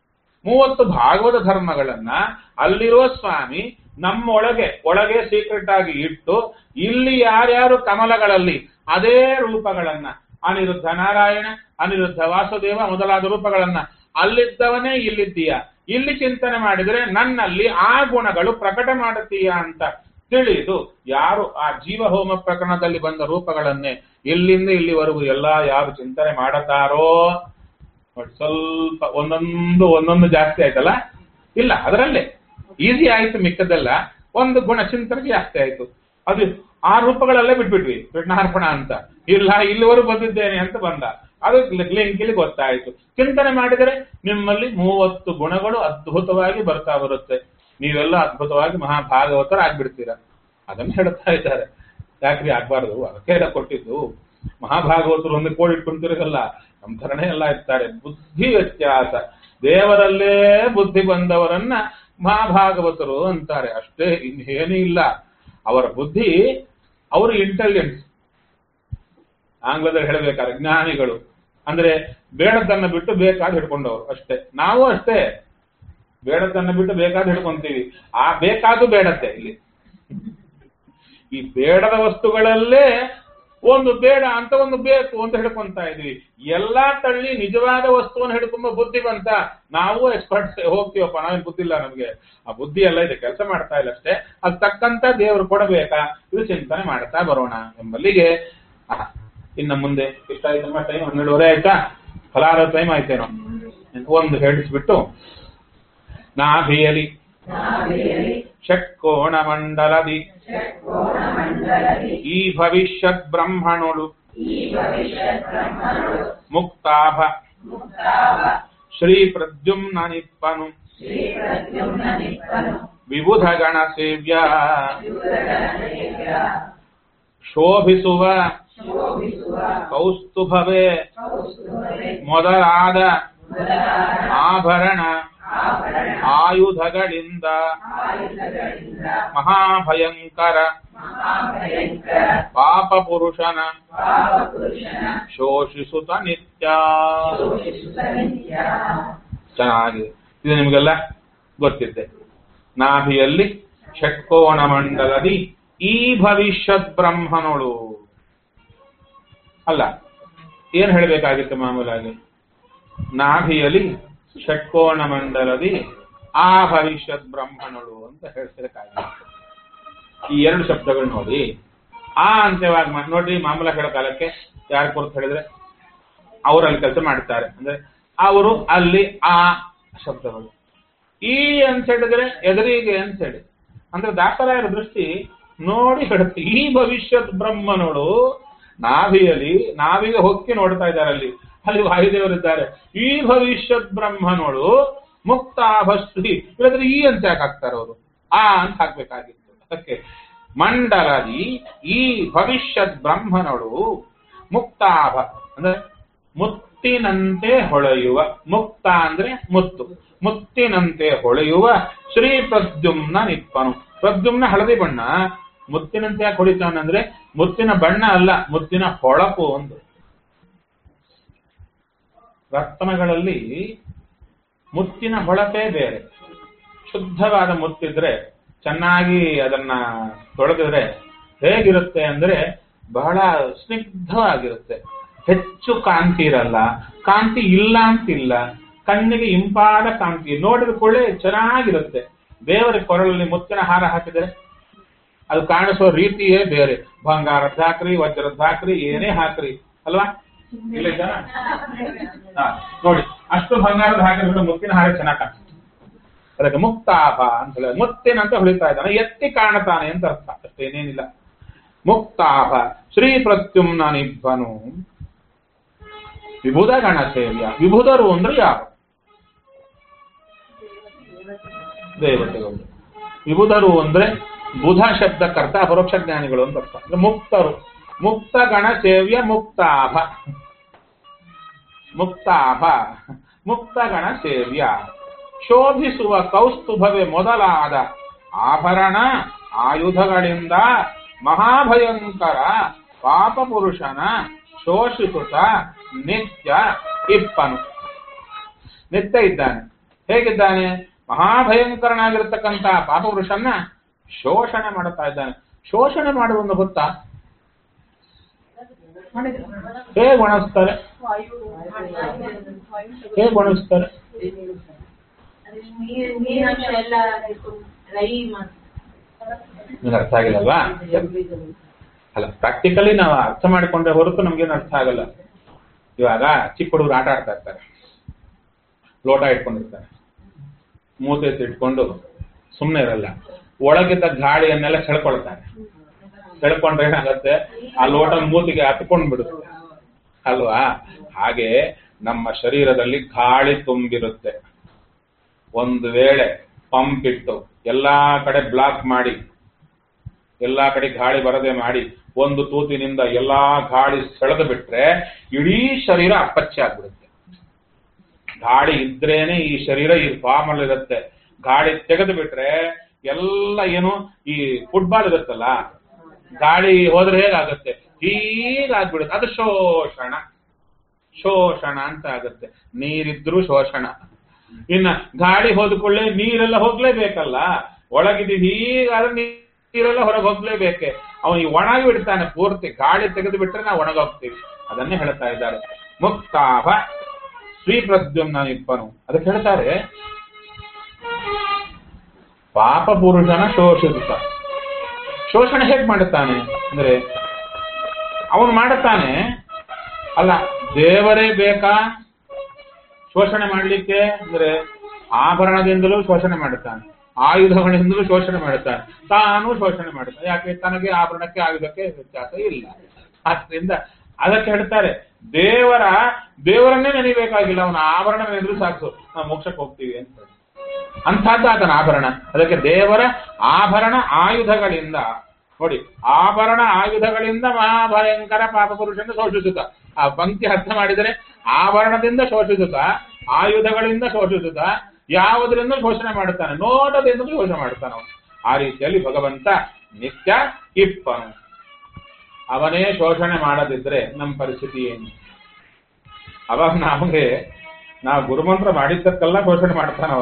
ಮೂವತ್ತು ಭಾಗವತ ಧರ್ಮಗಳನ್ನ ಅಲ್ಲಿರುವ ಸ್ವಾಮಿ ನಮ್ಮೊಳಗೆ ಒಳಗೆ ಸೀಕ್ರೆಟ್ ಆಗಿ ಇಟ್ಟು ಇಲ್ಲಿ ಯಾರ್ಯಾರು ಕಮಲಗಳಲ್ಲಿ ಅದೇ ರೂಪಗಳನ್ನ ಅನಿರುದ್ಧ ನಾರಾಯಣ ಅನಿರುದ್ಧ ವಾಸುದೇವ ಮೊದಲಾದ ರೂಪಗಳನ್ನ ಅಲ್ಲಿದ್ದವನೇ ಇಲ್ಲಿದ್ದೀಯ ಇಲ್ಲಿ ಚಿಂತನೆ ಮಾಡಿದರೆ ನನ್ನಲ್ಲಿ ಆ ಗುಣಗಳು ಪ್ರಕಟ ಮಾಡುತ್ತೀಯ ಅಂತ ತಿಳಿದು ಯಾರು ಆ ಜೀವಹೋಮ ಪ್ರಕರಣದಲ್ಲಿ ಬಂದ ರೂಪಗಳನ್ನೇ ಇಲ್ಲಿಂದ ಇಲ್ಲಿವರೆಗೂ ಎಲ್ಲ ಯಾರು ಚಿಂತನೆ ಮಾಡುತ್ತಾರೋ ನೋಡಿ, ಸ್ವಲ್ಪ ಒಂದೊಂದು ಒಂದೊಂದು ಜಾಸ್ತಿ ಆಯ್ತಲ್ಲ ಇಲ್ಲ ಅದರಲ್ಲೇ ಈಸಿ ಆಯ್ತು ಮಿಕ್ಕದೆಲ್ಲ ಒಂದು ಗುಣ ಚಿಂತನೆ ಜಾಸ್ತಿ ಆಯ್ತು ಅದು ಆ ರೂಪಗಳಲ್ಲೇ ಬಿಟ್ಬಿಟ್ವಿ ಕೃಷ್ಣಾರ್ಪಣ ಅಂತ ಇಲ್ಲ ಇಲ್ಲಿವರೆಗೂ ಬಂದಿದ್ದೇನೆ ಅಂತ ಬಂದ ಅದು ಲಿಂಕಿಲಿ ಗೊತ್ತಾಯ್ತು ಚಿಂತನೆ ಮಾಡಿದರೆ ನಿಮ್ಮಲ್ಲಿ ಮೂವತ್ತು ಗುಣಗಳು ಅದ್ಭುತವಾಗಿ ಬರ್ತಾ ಬರುತ್ತೆ ನೀವೆಲ್ಲ ಅದ್ಭುತವಾಗಿ ಮಹಾಭಾಗವತರಾಗ್ಬಿಡ್ತೀರಾ ಅದನ್ನು ಹೇಳ್ತಾ ಇದ್ದಾರೆ ಯಾಕ್ರಿ ಆಗ್ಬಾರ್ದು ಅದಕ್ಕೆ ಎಲ್ಲ ಕೊಟ್ಟಿದ್ದು ಮಹಾಭಾಗವತರು ಒಂದು ಕೋಡಿ ಇಟ್ಕೊಂತಿರಲ್ಲ ನಮ್ಮ ಥರನೇ ಎಲ್ಲ ಇರ್ತಾರೆ ಬುದ್ಧಿ ವ್ಯತ್ಯಾಸ ದೇವರಲ್ಲೇ ಬುದ್ಧಿ ಬಂದವರನ್ನ ಮಹಾಭಾಗವತರು ಅಂತಾರೆ ಅಷ್ಟೇ ಇನ್ನೇನೂ ಇಲ್ಲ ಅವರ ಬುದ್ಧಿ ಅವರು ಇಂಟೆಲಿಜೆನ್ಸ್ ಆಂಗ್ಲದಲ್ಲಿ ಹೇಳಬೇಕಾದ್ರೆ ಜ್ಞಾನಿಗಳು ಅಂದ್ರೆ ಬೇಡದನ್ನ ಬಿಟ್ಟು ಬೇಕಾದ ಹಿಡ್ಕೊಂಡವರು ಅಷ್ಟೇ ನಾವು ಅಷ್ಟೇ ಬೇಡದನ್ನ ಬಿಟ್ಟು ಬೇಕಾದ ಹಿಡ್ಕೊಂತೀವಿ ಆ ಬೇಕಾದು ಬೇಡತ್ತೆ ಇಲ್ಲಿ ಈ ಬೇಡದ ವಸ್ತುಗಳಲ್ಲೇ ಒಂದು ಬೇಡ ಅಂತ ಒಂದು ಬೇಕು ಅಂತ ಹಿಡ್ಕೊಂತ ಇದೀವಿ ಎಲ್ಲಾ ತಳ್ಳಿ ನಿಜವಾದ ವಸ್ತುವನ್ನು ಹಿಡ್ಕೊಂಬ ಬುದ್ಧಿ ಬಂತ ನಾವು ಎಕ್ಸ್ಪರ್ಟ್ ಹೋಗ್ತೀವಪ್ಪ ನಾವೇನ್ ಬುದ್ಧಿ ಇಲ್ಲ ನಮ್ಗೆ ಆ ಬುದ್ಧಿ ಎಲ್ಲ ಇದೆ ಕೆಲಸ ಮಾಡ್ತಾ ಇಲ್ಲ ಅಷ್ಟೇ ಅದ್ ತಕ್ಕಂತ ದೇವರು ಕೊಡಬೇಕಾ ಇದು ಚಿಂತನೆ ಮಾಡ್ತಾ ಬರೋಣ ಎಂಬಲ್ಲಿಗೆ ಆಹಾ, ಇನ್ನ ಮುಂದೆ ಎಷ್ಟಾಯ್ತಮ್ಮ ಟೈಮ್ ಹನ್ನೆರಡುವರೆ ಆಯ್ತಾ ಫಲಾರ ಟೈಮ್ ಆಯ್ತೇನೋ ಒಂದು ಹೇಳಿಸ್ಬಿಟ್ಟು ನಾಭಿಯಲಿ ನಾಭಿಯಲ್ಲಿ ಷಟ್ಕೋಣ ಮಂಡಲದಿ ಷಟ್ಕೋಣಮಂಡಲದಿ ಈ ಭವಿಷ್ಯತ್ ಬ್ರಹ್ಮಣುಳು ಈ ಭವಿಷ್ಯತ್ ಬ್ರಹ್ಮನು ಮುಕ್ತಾಭ ಮುಕ್ತಾವ ಶ್ರೀ ಪ್ರದ್ಯುಮ್ನ ನಿಪ್ಪನು ಶ್ರೀ ಪ್ರದ್ಯುಮ್ನ ನಿಪ್ಪನು ವಿಬುಧ ಗಣ ಸೇವ್ಯ ಯುಗಗಣದೇವ್ಯ ಶೋಭಿಸುವ ಶೋಭಿಸುವ ಕೌಸ್ತುಭವೇ ಕೌಸ್ತುಭವೇ ಮೊದಲಾದ ಮೊದಲಾದ ಆಭರಣ ಆಭರಣ ಆಯುಧಗಳಿಂದ ಆಯುಧಗಳಿಂದ ಮಹಾಭಯಂಕರ ಮಹಾಭಯಂಕರ ಪಾಪ ಪುರುಷನ ಪಾಪಪುರುಷನ ಶೋಷಿಸುತ್ತ ನಿತ್ಯ ಶೋಷಿಸುತ್ತ ನಿತ್ಯ ಚೆನ್ನಾಗಿದೆ ಇದು ನಿಮಗೆಲ್ಲ ಗೊತ್ತಿದೆ ನಾಭಿಯಲ್ಲಿ ಷಟ್ಕೋಣ ಮಂಡಲದಿ ಈ ಭವಿಷ್ಯತ್ ಬ್ರಹ್ಮನೋಳು ಅಲ್ಲ ಏನ್ ಹೇಳಬೇಕಾಗಿತ್ತು ಮಾಮೂಲಾಗಿ ನಾಭಿಯಲ್ಲಿ ಷಟ್ಕೋಣ ಮಂಡಲದಿ ಆ ಭವಿಷ್ಯತ್ ಬ್ರಹ್ಮನಳು ಅಂತ ಹೇಳ್ತಿರಕ್ಕಾಗಿತ್ತು ಈ ಎರಡು ಶಬ್ದಗಳು ನೋಡಿ ಆ ಅಂತ್ಯವಾಗಿ ಮಾ- ನೋಡ್ರಿ ಮಾಮೂಲ ಹೇಳೋ ಕಾಲಕ್ಕೆ ಯಾರು ಕುರಿತು ಹೇಳಿದ್ರೆ ಅವರು ಅಲ್ಲಿ ಕೆಲಸ ಮಾಡ್ತಾರೆ ಅಂದ್ರೆ ಅವರು ಅಲ್ಲಿ ಆ ಶಬ್ದಗಳು ಈ ಅಂತ ಹೇಳಿದ್ರೆ ಎದುರಿಗೆ ಅಂತ ಹೇಳಿ ಅಂದ್ರೆ ದಾಸರಾಯರ ದೃಷ್ಟಿ ನೋಡಿ ಹೇಳುತ್ತೆ ಈ ಭವಿಷ್ಯದ ಬ್ರಹ್ಮನೋಡು ನಾಭಿಯಲ್ಲಿ ನಾವಿಗೆ ಹೊಕ್ಕಿ ನೋಡ್ತಾ ಇದ್ದಾರೆ ಅಲ್ಲಿ ಅಲ್ಲಿ ವಾಯುದೇವರಿದ್ದಾರೆ ಈ ಭವಿಷ್ಯದ ಬ್ರಹ್ಮನೋಡು ಮುಕ್ತಾಭಶ್ರೀ ಇಲ್ಲದ್ರೆ ಈ ಅಂತ ಯಾಕೆ ಹಾಕ್ತಾರೆ ಅವರು ಆ ಅಂತ ಹಾಕ್ಬೇಕಾಗಿತ್ತು ಅದಕ್ಕೆ ಮಂಡಲದಿ ಈ ಭವಿಷ್ಯದ್ ಬ್ರಹ್ಮನೋಡು ಮುಕ್ತಾಭ ಅಂದ್ರೆ ಮುತ್ತಿನಂತೆ ಹೊಳೆಯುವ ಮುಕ್ತ ಅಂದ್ರೆ ಮುತ್ತು ಮುತ್ತಿನಂತೆ ಹೊಳೆಯುವ ಶ್ರೀ ಪ್ರದ್ಯುಮ್ನ ನಿಪ್ಪನು ಪ್ರದ್ಯುಮ್ನ ಹಳದಿ ಬಣ್ಣ ಮುತ್ತಿನಂತೆ ಯಾಕೆ ಹೊಳಿತಾನಂದ್ರೆ ಮುತ್ತಿನ ಬಣ್ಣ ಅಲ್ಲ ಮುತ್ತಿನ ಹೊಳಪು ಒಂದು ರತ್ನಗಳಲ್ಲಿ ಮುತ್ತಿನ ಹೊಳಪೇ ಬೇರೆ ಶುದ್ಧವಾದ ಮುತ್ತಿದ್ರೆ ಚೆನ್ನಾಗಿ ಅದನ್ನ ತೊಳೆದಿದ್ರೆ ಹೇಗಿರುತ್ತೆ ಅಂದ್ರೆ ಬಹಳ ಸ್ನಿಗ್ಧವಾಗಿರುತ್ತೆ ಹೆಚ್ಚು ಕಾಂತಿ ಇರಲ್ಲ ಕಾಂತಿ ಇಲ್ಲ ಅಂತಿಲ್ಲ ಕಣ್ಣಿಗೆ ಇಂಪಾದ ಕಾಂತಿ ನೋಡಿದ ಕೂಡಲೇ ಚೆನ್ನಾಗಿರುತ್ತೆ ದೇವರ ಕೊರಳಲ್ಲಿ ಮುತ್ತಿನ ಹಾರ ಹಾಕಿದರೆ ಅದು ಕಾಣಿಸೋ ರೀತಿಯೇ ಬೇರೆ ಬಂಗಾರದ ಹಾಕ್ರಿ ವಜ್ರದ ಹಾಕ್ರಿ ಏನೇ ಹಾಕ್ರಿ ಅಲ್ವಾ ಇಲ್ಲ ಜನ ಹಾ, ನೋಡಿ ಅಷ್ಟು ಬಂಗಾರದ ಹಾಕಿದ್ರೆ ಮುತ್ತಿನ ಹಾರ ಚೆನ್ನಾಗಿ ಕಾಣಿಸುತ್ತೆ ಅದಕ್ಕೆ ಮುಕ್ತಾಭ ಅಂತ ಹೇಳಿ ಮುತ್ತಿನಂತ ಹೊಳಿತಾ ಇದ್ದಾನೆ ಎತ್ತಿ ಕಾಣತಾನೆ ಅಂತ ಅರ್ಥ ಅಷ್ಟೇನೇನಿಲ್ಲ ಮುಕ್ತಾಭ ಶ್ರೀ ಪ್ರತ್ಯುಮ್ನ ನಿಬ್ಬನು ವಿಭುಧ ಗಣ ಸೇವ್ಯ ವಿಭುಧರು ಅಂದ್ರೆ ಯಾರು ದೇವತೆಗಳು ವಿಭುಧರು ಅಂದ್ರೆ ಬುಧ ಶಬ್ದಕ್ಕರ್ಥ ಪರೋಕ್ಷ ಜ್ಞಾನಿಗಳು ಅಂತ ಅರ್ಥ ಅಂದ್ರೆ ಮುಕ್ತರು ಮುಕ್ತ ಗಣ ಸೇವ್ಯ ಮುಕ್ತಾಭ ಮುಕ್ತಾಭ ಮುಕ್ತಗಣ ಸೇವ್ಯ ಶೋಭಿಸುವ ಕೌಸ್ತುಭವೇ ಮೊದಲಾದ ಆಭರಣ ಆಯುಧಗಳಿಂದ ಮಹಾಭಯಂಕರ ಪಾಪ ಪುರುಷನ ಶೋಷಿಸುತ್ತ ನಿತ್ಯ ಇಪ್ಪನು ನಿತ್ಯ ಇದ್ದಾನೆ ಹೇಗಿದ್ದಾನೆ ಮಹಾಭಯಂಕರನಾಗಿರ್ತಕ್ಕಂಥ ಪಾಪಪುರುಷನ್ನ ಶೋಷಣೆ ಮಾಡುತ್ತಾ ಇದ್ದಾನೆ ಶೋಷಣೆ ಮಾಡುವುದು ಗೊತ್ತಾ ಹೇಗೆ ಒಣಗಿಸ್ತಾರೆ ವಾಯು ವಾಯು ಹೇಗೆ ಒಣಗಿಸ್ತಾರೆ ನೀರ್ ನೀರಿನಂಶ ಎಲ್ಲ ಡ್ರೈ ಮಾಡಿ ನಿಮ್ಗೆ ಅರ್ಥ ಆಗಿಲ್ಲಲ್ವಾ ಅಲ್ಲ ಪ್ರಾಕ್ಟಿಕಲಿ ನಾವು ಅರ್ಥ ಮಾಡಿಕೊಂಡ್ರೆ ಹೊರತು ನಮ್ಗೇನು ಅರ್ಥ ಆಗಲ್ಲ ಇವಾಗ ಚಿಕ್ಕ ಹುಡುಗರು ಆಟ ಆಡ್ತಾ ಇರ್ತಾರೆ ಲೋಟ ಇಟ್ಕೊಂಡಿರ್ತಾರೆ ಮೂತೆ ಇಟ್ಕೊಂಡು ಸುಮ್ಮನೆ ಇರಲ್ಲ ಒಳಗಿದ್ದ ಗಾಳಿಯನ್ನೆಲ್ಲ ಸೆಳ್ಕೊಳ್ತಾರೆ ಸೆಳ್ಕೊಂಡ್ರೆ ಏನಾಗತ್ತೆ ಆ ಲೋಟ ಮೂತಿಗೆ ಹತ್ಕೊಂಡ್ ಬಿಡುತ್ತೆ ಅಲ್ವಾ ಹಾಗೆ ನಮ್ಮ ಶರೀರದಲ್ಲಿ ಗಾಳಿ ತುಂಬಿರುತ್ತೆ ಒಂದು ವೇಳೆ ಪಂಪ್ ಇಟ್ಟು ಎಲ್ಲಾ ಕಡೆ ಬ್ಲಾಕ್ ಮಾಡಿ ಎಲ್ಲಾ ಕಡೆ ಗಾಳಿ ಬರದೆ ಮಾಡಿ ಒಂದು ತೂತಿನಿಂದ ಎಲ್ಲಾ ಗಾಳಿ ಸೆಳೆದು ಬಿಟ್ರೆ ಇಡೀ ಶರೀರ ಅಪ್ಪಚ್ಚೆ ಆಗ್ಬಿಡುತ್ತೆ ಗಾಳಿ ಇದ್ರೇನೆ ಈ ಶರೀರ ಈ ಫಾರ್ಮ್ ಅಲ್ಲಿ ಇರುತ್ತೆ ಗಾಳಿ ತೆಗೆದು ಬಿಟ್ರೆ ಎಲ್ಲ ಏನು ಈ ಫುಟ್ಬಾಲ್ ಇರುತ್ತಲ್ಲ ಗಾಳಿ ಹೋದ್ರೆ ಹೇಗಾಗುತ್ತೆ ಹೀಗಾಗ್ಬಿಡುತ್ತೆ ಅದು ಶೋಷಣ ಶೋಷಣ ಅಂತ ಆಗುತ್ತೆ ನೀರಿದ್ರು ಶೋಷಣ ಇನ್ನ ಗಾಳಿ ಹೋದ್ಕೊಳ್ಳೆ ನೀರೆಲ್ಲ ಹೋಗ್ಲೇಬೇಕಲ್ಲ ಒಳಗಿದ್ದು ಹೀಗಾದ್ರೆ ನೀರೆಲ್ಲ ಹೊರಗೆ ಹೋಗ್ಲೇಬೇಕೆ ಅವನು ಈ ಒಣಗಿ ಬಿಡ್ತಾನೆ ಪೂರ್ತಿ ಗಾಳಿ ತೆಗೆದು ಬಿಟ್ರೆ ನಾವು ಒಣಗೋಗ್ತೀವಿ ಅದನ್ನೇ ಹೇಳ್ತಾ ಇದ್ದಾರೆ ಮುಕ್ತಾಭ ಶ್ರೀಪ್ರದ್ಯುಮ್ನ ಇಪ್ಪನು ಅದಕ್ಕೆ ಹೇಳ್ತಾರೆ ಪಾಪ ಪುರುಷನ ಶೋಷಿತ ಶೋಷಣೆ ಹೇಗೆ ಮಾಡುತ್ತಾನೆ ಅಂದ್ರೆ ಅವನು ಮಾಡುತ್ತಾನೆ ಅಲ್ಲ ದೇವರೇ ಬೇಕಾ ಶೋಷಣೆ ಮಾಡಲಿಕ್ಕೆ ಅಂದ್ರೆ ಆಭರಣದಿಂದಲೂ ಶೋಷಣೆ ಮಾಡುತ್ತಾನೆ ಆಯುಧಗಳಿಂದಲೂ ಶೋಷಣೆ ಮಾಡುತ್ತಾನೆ ತಾನು ಶೋಷಣೆ ಮಾಡುತ್ತಾನೆ ಯಾಕೆ ತನಗೆ ಆಭರಣಕ್ಕೆ ಆಯುಧಕ್ಕೆ ವ್ಯತ್ಯಾಸ ಇಲ್ಲ ಆದ್ರಿಂದ ಅದಕ್ಕೆ ಹೇಳ್ತಾರೆ ದೇವರ ದೇವರನ್ನೇ ನೆನೆಯಬೇಕಾಗಿಲ್ಲ ಅವನ ಆಭರಣ ನೆನೆದ್ರು ಸಾಕು ನಾವು ಮೋಕ್ಷಕ್ಕೆ ಹೋಗ್ತೀವಿ ಅಂತ ಹೇಳಿ. ಅಂಥದ್ದು ಆತನ ಆಭರಣ ಅದಕ್ಕೆ ದೇವರ ಆಭರಣ ಆಯುಧಗಳಿಂದ ನೋಡಿ ಆಭರಣ ಆಯುಧಗಳಿಂದ ಮಹಾಭಯಂಕರ ಪಾಪ ಪುರುಷನ ಶೋಷಿಸುತ್ತ ಆ ಪಂಕ್ತಿ ಅರ್ಥ ಮಾಡಿದರೆ ಆಭರಣದಿಂದ ಶೋಷಿಸುತ್ತ ಆಯುಧಗಳಿಂದ ಶೋಷಿಸುತ್ತ ಯಾವುದರಿಂದ ಶೋಷಣೆ ಮಾಡುತ್ತಾನೆ ನೋಟದಿಂದ ಶೋಷಣೆ ಮಾಡುತ್ತಾನೆ ಅವನು ಆ ರೀತಿಯಲ್ಲಿ ಭಗವಂತ ನಿತ್ಯ ಇಪ್ಪನು ಅವನೇ ಶೋಷಣೆ ಮಾಡದಿದ್ರೆ ನಮ್ಮ ಪರಿಸ್ಥಿತಿ ಏನು ಅವಾಗ ನಮಗೆ ನಾವು ಗುರುಮಂತ್ರ ಮಾಡಿದ್ದಕ್ಕೆಲ್ಲ ಶೋಷಣೆ ಮಾಡ್ತಾನವ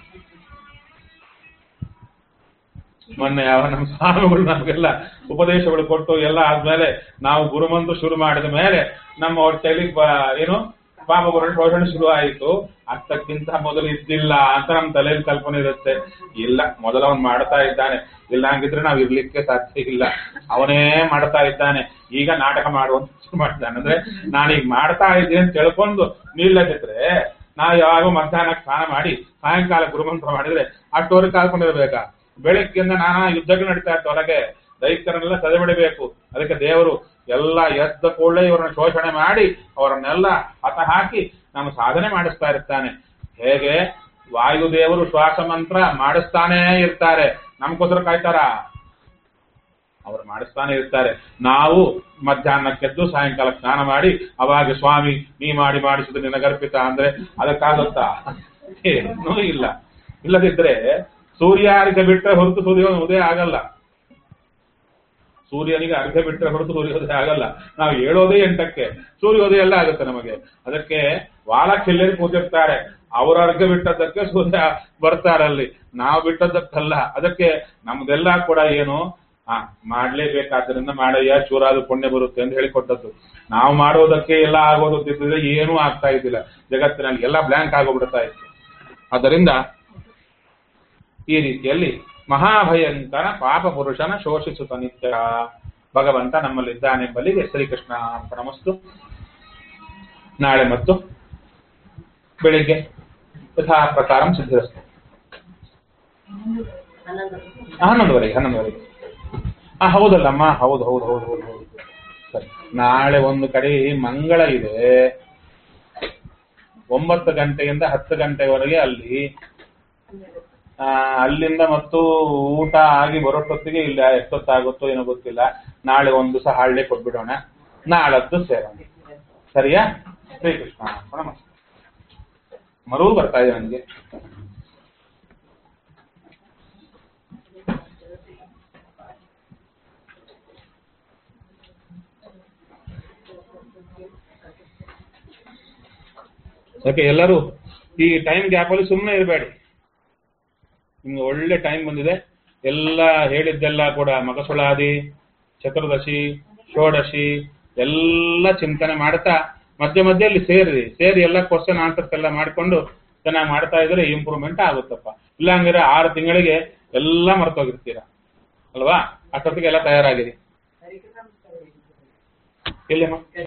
ಮೊನ್ನೆ ಯಾವ ನಮ್ಮ ಸ್ವಾಮಿಗಳು ನಮಗೆಲ್ಲ ಉಪದೇಶಗಳು ಕೊಟ್ಟು ಎಲ್ಲ ಆದ್ಮೇಲೆ ನಾವು ಗುರುಮಂತ್ರ ಶುರು ಮಾಡಿದ ಮೇಲೆ ನಮ್ಮ ಹೊಟ್ಟೆಯಲ್ಲಿ ಬ- ಏನು ಪಾಪಗುರ ಶೋಷಣೆ ಶುರು ಆಯಿತು ಅಷ್ಟಕ್ಕಿಂತ ಮೊದಲು ಇದ್ದಿಲ್ಲ ಅಂತ ನಮ್ಮ ತಲೆಯಲ್ಲಿ ಕಲ್ಪನೆ ಇರುತ್ತೆ ಇಲ್ಲ ಮೊದಲು ಅವನು ಮಾಡ್ತಾ ಇದ್ದಾನೆ ಇಲ್ಲ ಹಂಗಿದ್ರೆ ನಾವು ಇರ್ಲಿಕ್ಕೆ ಸಾಧ್ಯ ಇಲ್ಲ ಅವನೇ ಮಾಡ್ತಾ ಇದ್ದಾನೆ ಈಗ ನಾಟಕ ಮಾಡುವಂತ ಶುರು ಮಾಡ್ತಾನೆ ಅಂದ್ರೆ ನಾನೀಗ ಮಾಡ್ತಾ ಇದ್ದೀನಿ ಅಂತ ತಿಳ್ಕೊಂಡು ನಿಲ್ಲದಿದ್ರೆ ನಾವು ಯಾವಾಗ ಮಧ್ಯಾಹ್ನ ಸ್ನಾನ ಮಾಡಿ ಸಾಯಂಕಾಲ ಗುರುಮಂತ್ರ ಮಾಡಿದ್ರೆ ಅಷ್ಟುವರೆಗೆ ಕಾಲ್ಕೊಂಡಿರ್ಬೇಕಾ ಬೆಳಗ್ಗೆಯಿಂದ ನಾನಾ ಯುದ್ಧಗಳು ನಡೀತಾ ಇತ್ತು ಹೊರಗೆ ದೈತ್ಯರನ್ನೆಲ್ಲ ಸದೆಬಿಡಬೇಕು ಅದಕ್ಕೆ ದೇವರು ಎಲ್ಲ ಎದ್ದ ಕೂಡಲೇ ಇವರನ್ನ ಶೋಷಣೆ ಮಾಡಿ ಅವರನ್ನೆಲ್ಲ ಹತ ಹಾಕಿ ನಮ್ಮ ಸಾಧನೆ ಮಾಡಿಸ್ತಾ ಇರ್ತಾನೆ ಹೇಗೆ ವಾಯುದೇವರು ಶ್ವಾಸ ಮಂತ್ರ ಮಾಡಿಸ್ತಾನೇ ಇರ್ತಾರೆ ನಮ್ಗೋಸ್ಕರ ಕಾಯ್ತಾರ ಅವ್ರು ಮಾಡಿಸ್ತಾನೆ ಇರ್ತಾರೆ ನಾವು ಮಧ್ಯಾಹ್ನಕ್ಕೆದ್ದು ಸಾಯಂಕಾಲ ಸ್ನಾನ ಮಾಡಿ ಅವಾಗ ಸ್ವಾಮಿ ನೀ ಮಾಡಿ ಮಾಡಿಸಿದ ನಿನಗರ್ಪಿತ ಅಂದ್ರೆ ಅದಕ್ಕಾಗುತ್ತಾ ಏನೂ ಇಲ್ಲ ಇಲ್ಲದಿದ್ರೆ ಸೂರ್ಯ ಅರ್ಘ ಬಿಟ್ಟರೆ ಹೊರತು ಸೂರ್ಯ ಉದಯ ಆಗಲ್ಲ ಸೂರ್ಯನಿಗೆ ಅರ್ಘ ಬಿಟ್ಟರೆ ಹೊರತು ಸೂರ್ಯೋದಯ ಆಗಲ್ಲ ನಾವು ಹೇಳೋದೇ ಎಂಟಕ್ಕೆ ಸೂರ್ಯೋದಯ ಎಲ್ಲ ಆಗುತ್ತೆ ನಮಗೆ ಅದಕ್ಕೆ ವಾಲಕ್ಕಿಲ್ಲರಿ ಕೂತಿರ್ತಾರೆ ಅವರ ಅರ್ಘ ಬಿಟ್ಟದ್ದಕ್ಕೆ ಸೂರ್ಯ ಬರ್ತಾರಲ್ಲಿ ನಾವು ಬಿಟ್ಟದ್ದಕ್ಕಲ್ಲ ಅದಕ್ಕೆ ನಮ್ದೆಲ್ಲ ಕೂಡ ಏನು ಆ ಮಾಡ್ಲೇಬೇಕಾದ್ರಿಂದ ಮಾಡಯ್ಯ ಚೂರಾದ ಪುಣ್ಯ ಬರುತ್ತೆ ಅಂತ ಹೇಳಿಕೊಟ್ಟದ್ದು ನಾವು ಮಾಡೋದಕ್ಕೆ ಎಲ್ಲ ಆಗೋದು ತಿದ್ದಿದ್ರೆ ಏನೂ ಆಗ್ತಾ ಇದ್ದಿಲ್ಲ ಜಗತ್ತಿನಲ್ಲಿ ಎಲ್ಲ ಬ್ಲ್ಯಾಂಕ್ ಆಗೋಗ್ಬಿಡ್ತಾ ಇತ್ತು ಆದ್ದರಿಂದ ಈ ರೀತಿಯಲ್ಲಿ ಮಹಾಭಯಂಕರ ಪಾಪ ಪುರುಷನ ಶೋಷಿಸುತ್ತ ನಿತ್ಯ ಭಗವಂತ ನಮ್ಮಲ್ಲಿದ್ದಾನೆಂಬಲ್ಲಿಗೆ ಶ್ರೀಕೃಷ್ಣ ನಮಸ್ತು ನಾಳೆ ಮತ್ತು ಬೆಳಿಗ್ಗೆ ಯಥಾ ಪ್ರಕಾರ ಸಿದ್ಧಿರಸ್ತು ಹನ್ನೊಂದುವರೆಗೆ ಹನ್ನೊಂದುವರೆಗೆ ಆ ಹೌದಲ್ಲಮ್ಮ ಹೌದು ಹೌದು ಹೌದು ಹೌದು ಹೌದು ಸರಿ ನಾಳೆ ಒಂದು ಕಡೆ ಮಂಗಳ ಇದೆ ಒಂಬತ್ತು ಗಂಟೆಯಿಂದ ಹತ್ತು ಗಂಟೆವರೆಗೆ ಅಲ್ಲಿ ಆ, ಅಲ್ಲಿಂದ ಮತ್ತು ಊಟ ಆಗಿ ಬರೋಷ್ಟೊತ್ತಿಗೆ ಇಲ್ಲ ಎಷ್ಟೊತ್ತಾಗುತ್ತೋ ಏನೋ ಗೊತ್ತಿಲ್ಲ ನಾಳೆ ಒಂದು ದಿವಸ ಹಾಳ್ಳೆ ಕೊಟ್ಬಿಡೋಣ ನಾಳದ್ದು ಸೇರೋಣ ಸರಿಯಾ ಶ್ರೀಕೃಷ್ಣ ನಮಸ್ತೆ ಮರೂ ಬರ್ತಾ ಇದೆ ನನಗೆ ಓಕೆ ಎಲ್ಲರೂ ಈ ಟೈಮ್ ಗ್ಯಾಪ್ ಅಲ್ಲಿ ಸುಮ್ಮನೆ ಇರಬೇಡಿ ನಿಮ್ಗೆ ಒಳ್ಳೆ ಟೈಮ್ ಬಂದಿದೆ ಎಲ್ಲ ಹೇಳಿದ್ದೆಲ್ಲ ಕೂಡ ಮಗಸುಳಾದಿ ಚತುರ್ದಶಿ ಷೋಡಶಿ ಎಲ್ಲ ಚಿಂತನೆ ಮಾಡ್ತಾ ಮಧ್ಯ ಮಧ್ಯದಲ್ಲಿ ಸೇರಿ ಸೇರಿ ಎಲ್ಲ ಕ್ವಶನ್ ಆನ್ಸರ್ಸ್ ಎಲ್ಲ ಮಾಡ್ಕೊಂಡು ಚೆನ್ನಾಗಿ ಮಾಡ್ತಾ ಇದ್ರೆ ಇಂಪ್ರೂವ್ಮೆಂಟ್ ಆಗುತ್ತಪ್ಪ ಇಲ್ಲ ಹಂಗಿದ್ರೆ ಆರು ತಿಂಗಳಿಗೆ ಎಲ್ಲ ಮರ್ತೋಗಿರ್ತೀರ ಅಲ್ವಾ ಅಷ್ಟೊತ್ತಿಗೆ ಎಲ್ಲ ತಯಾರಾಗಿರಿ ಎಲ್ಲಿಮ್ಮ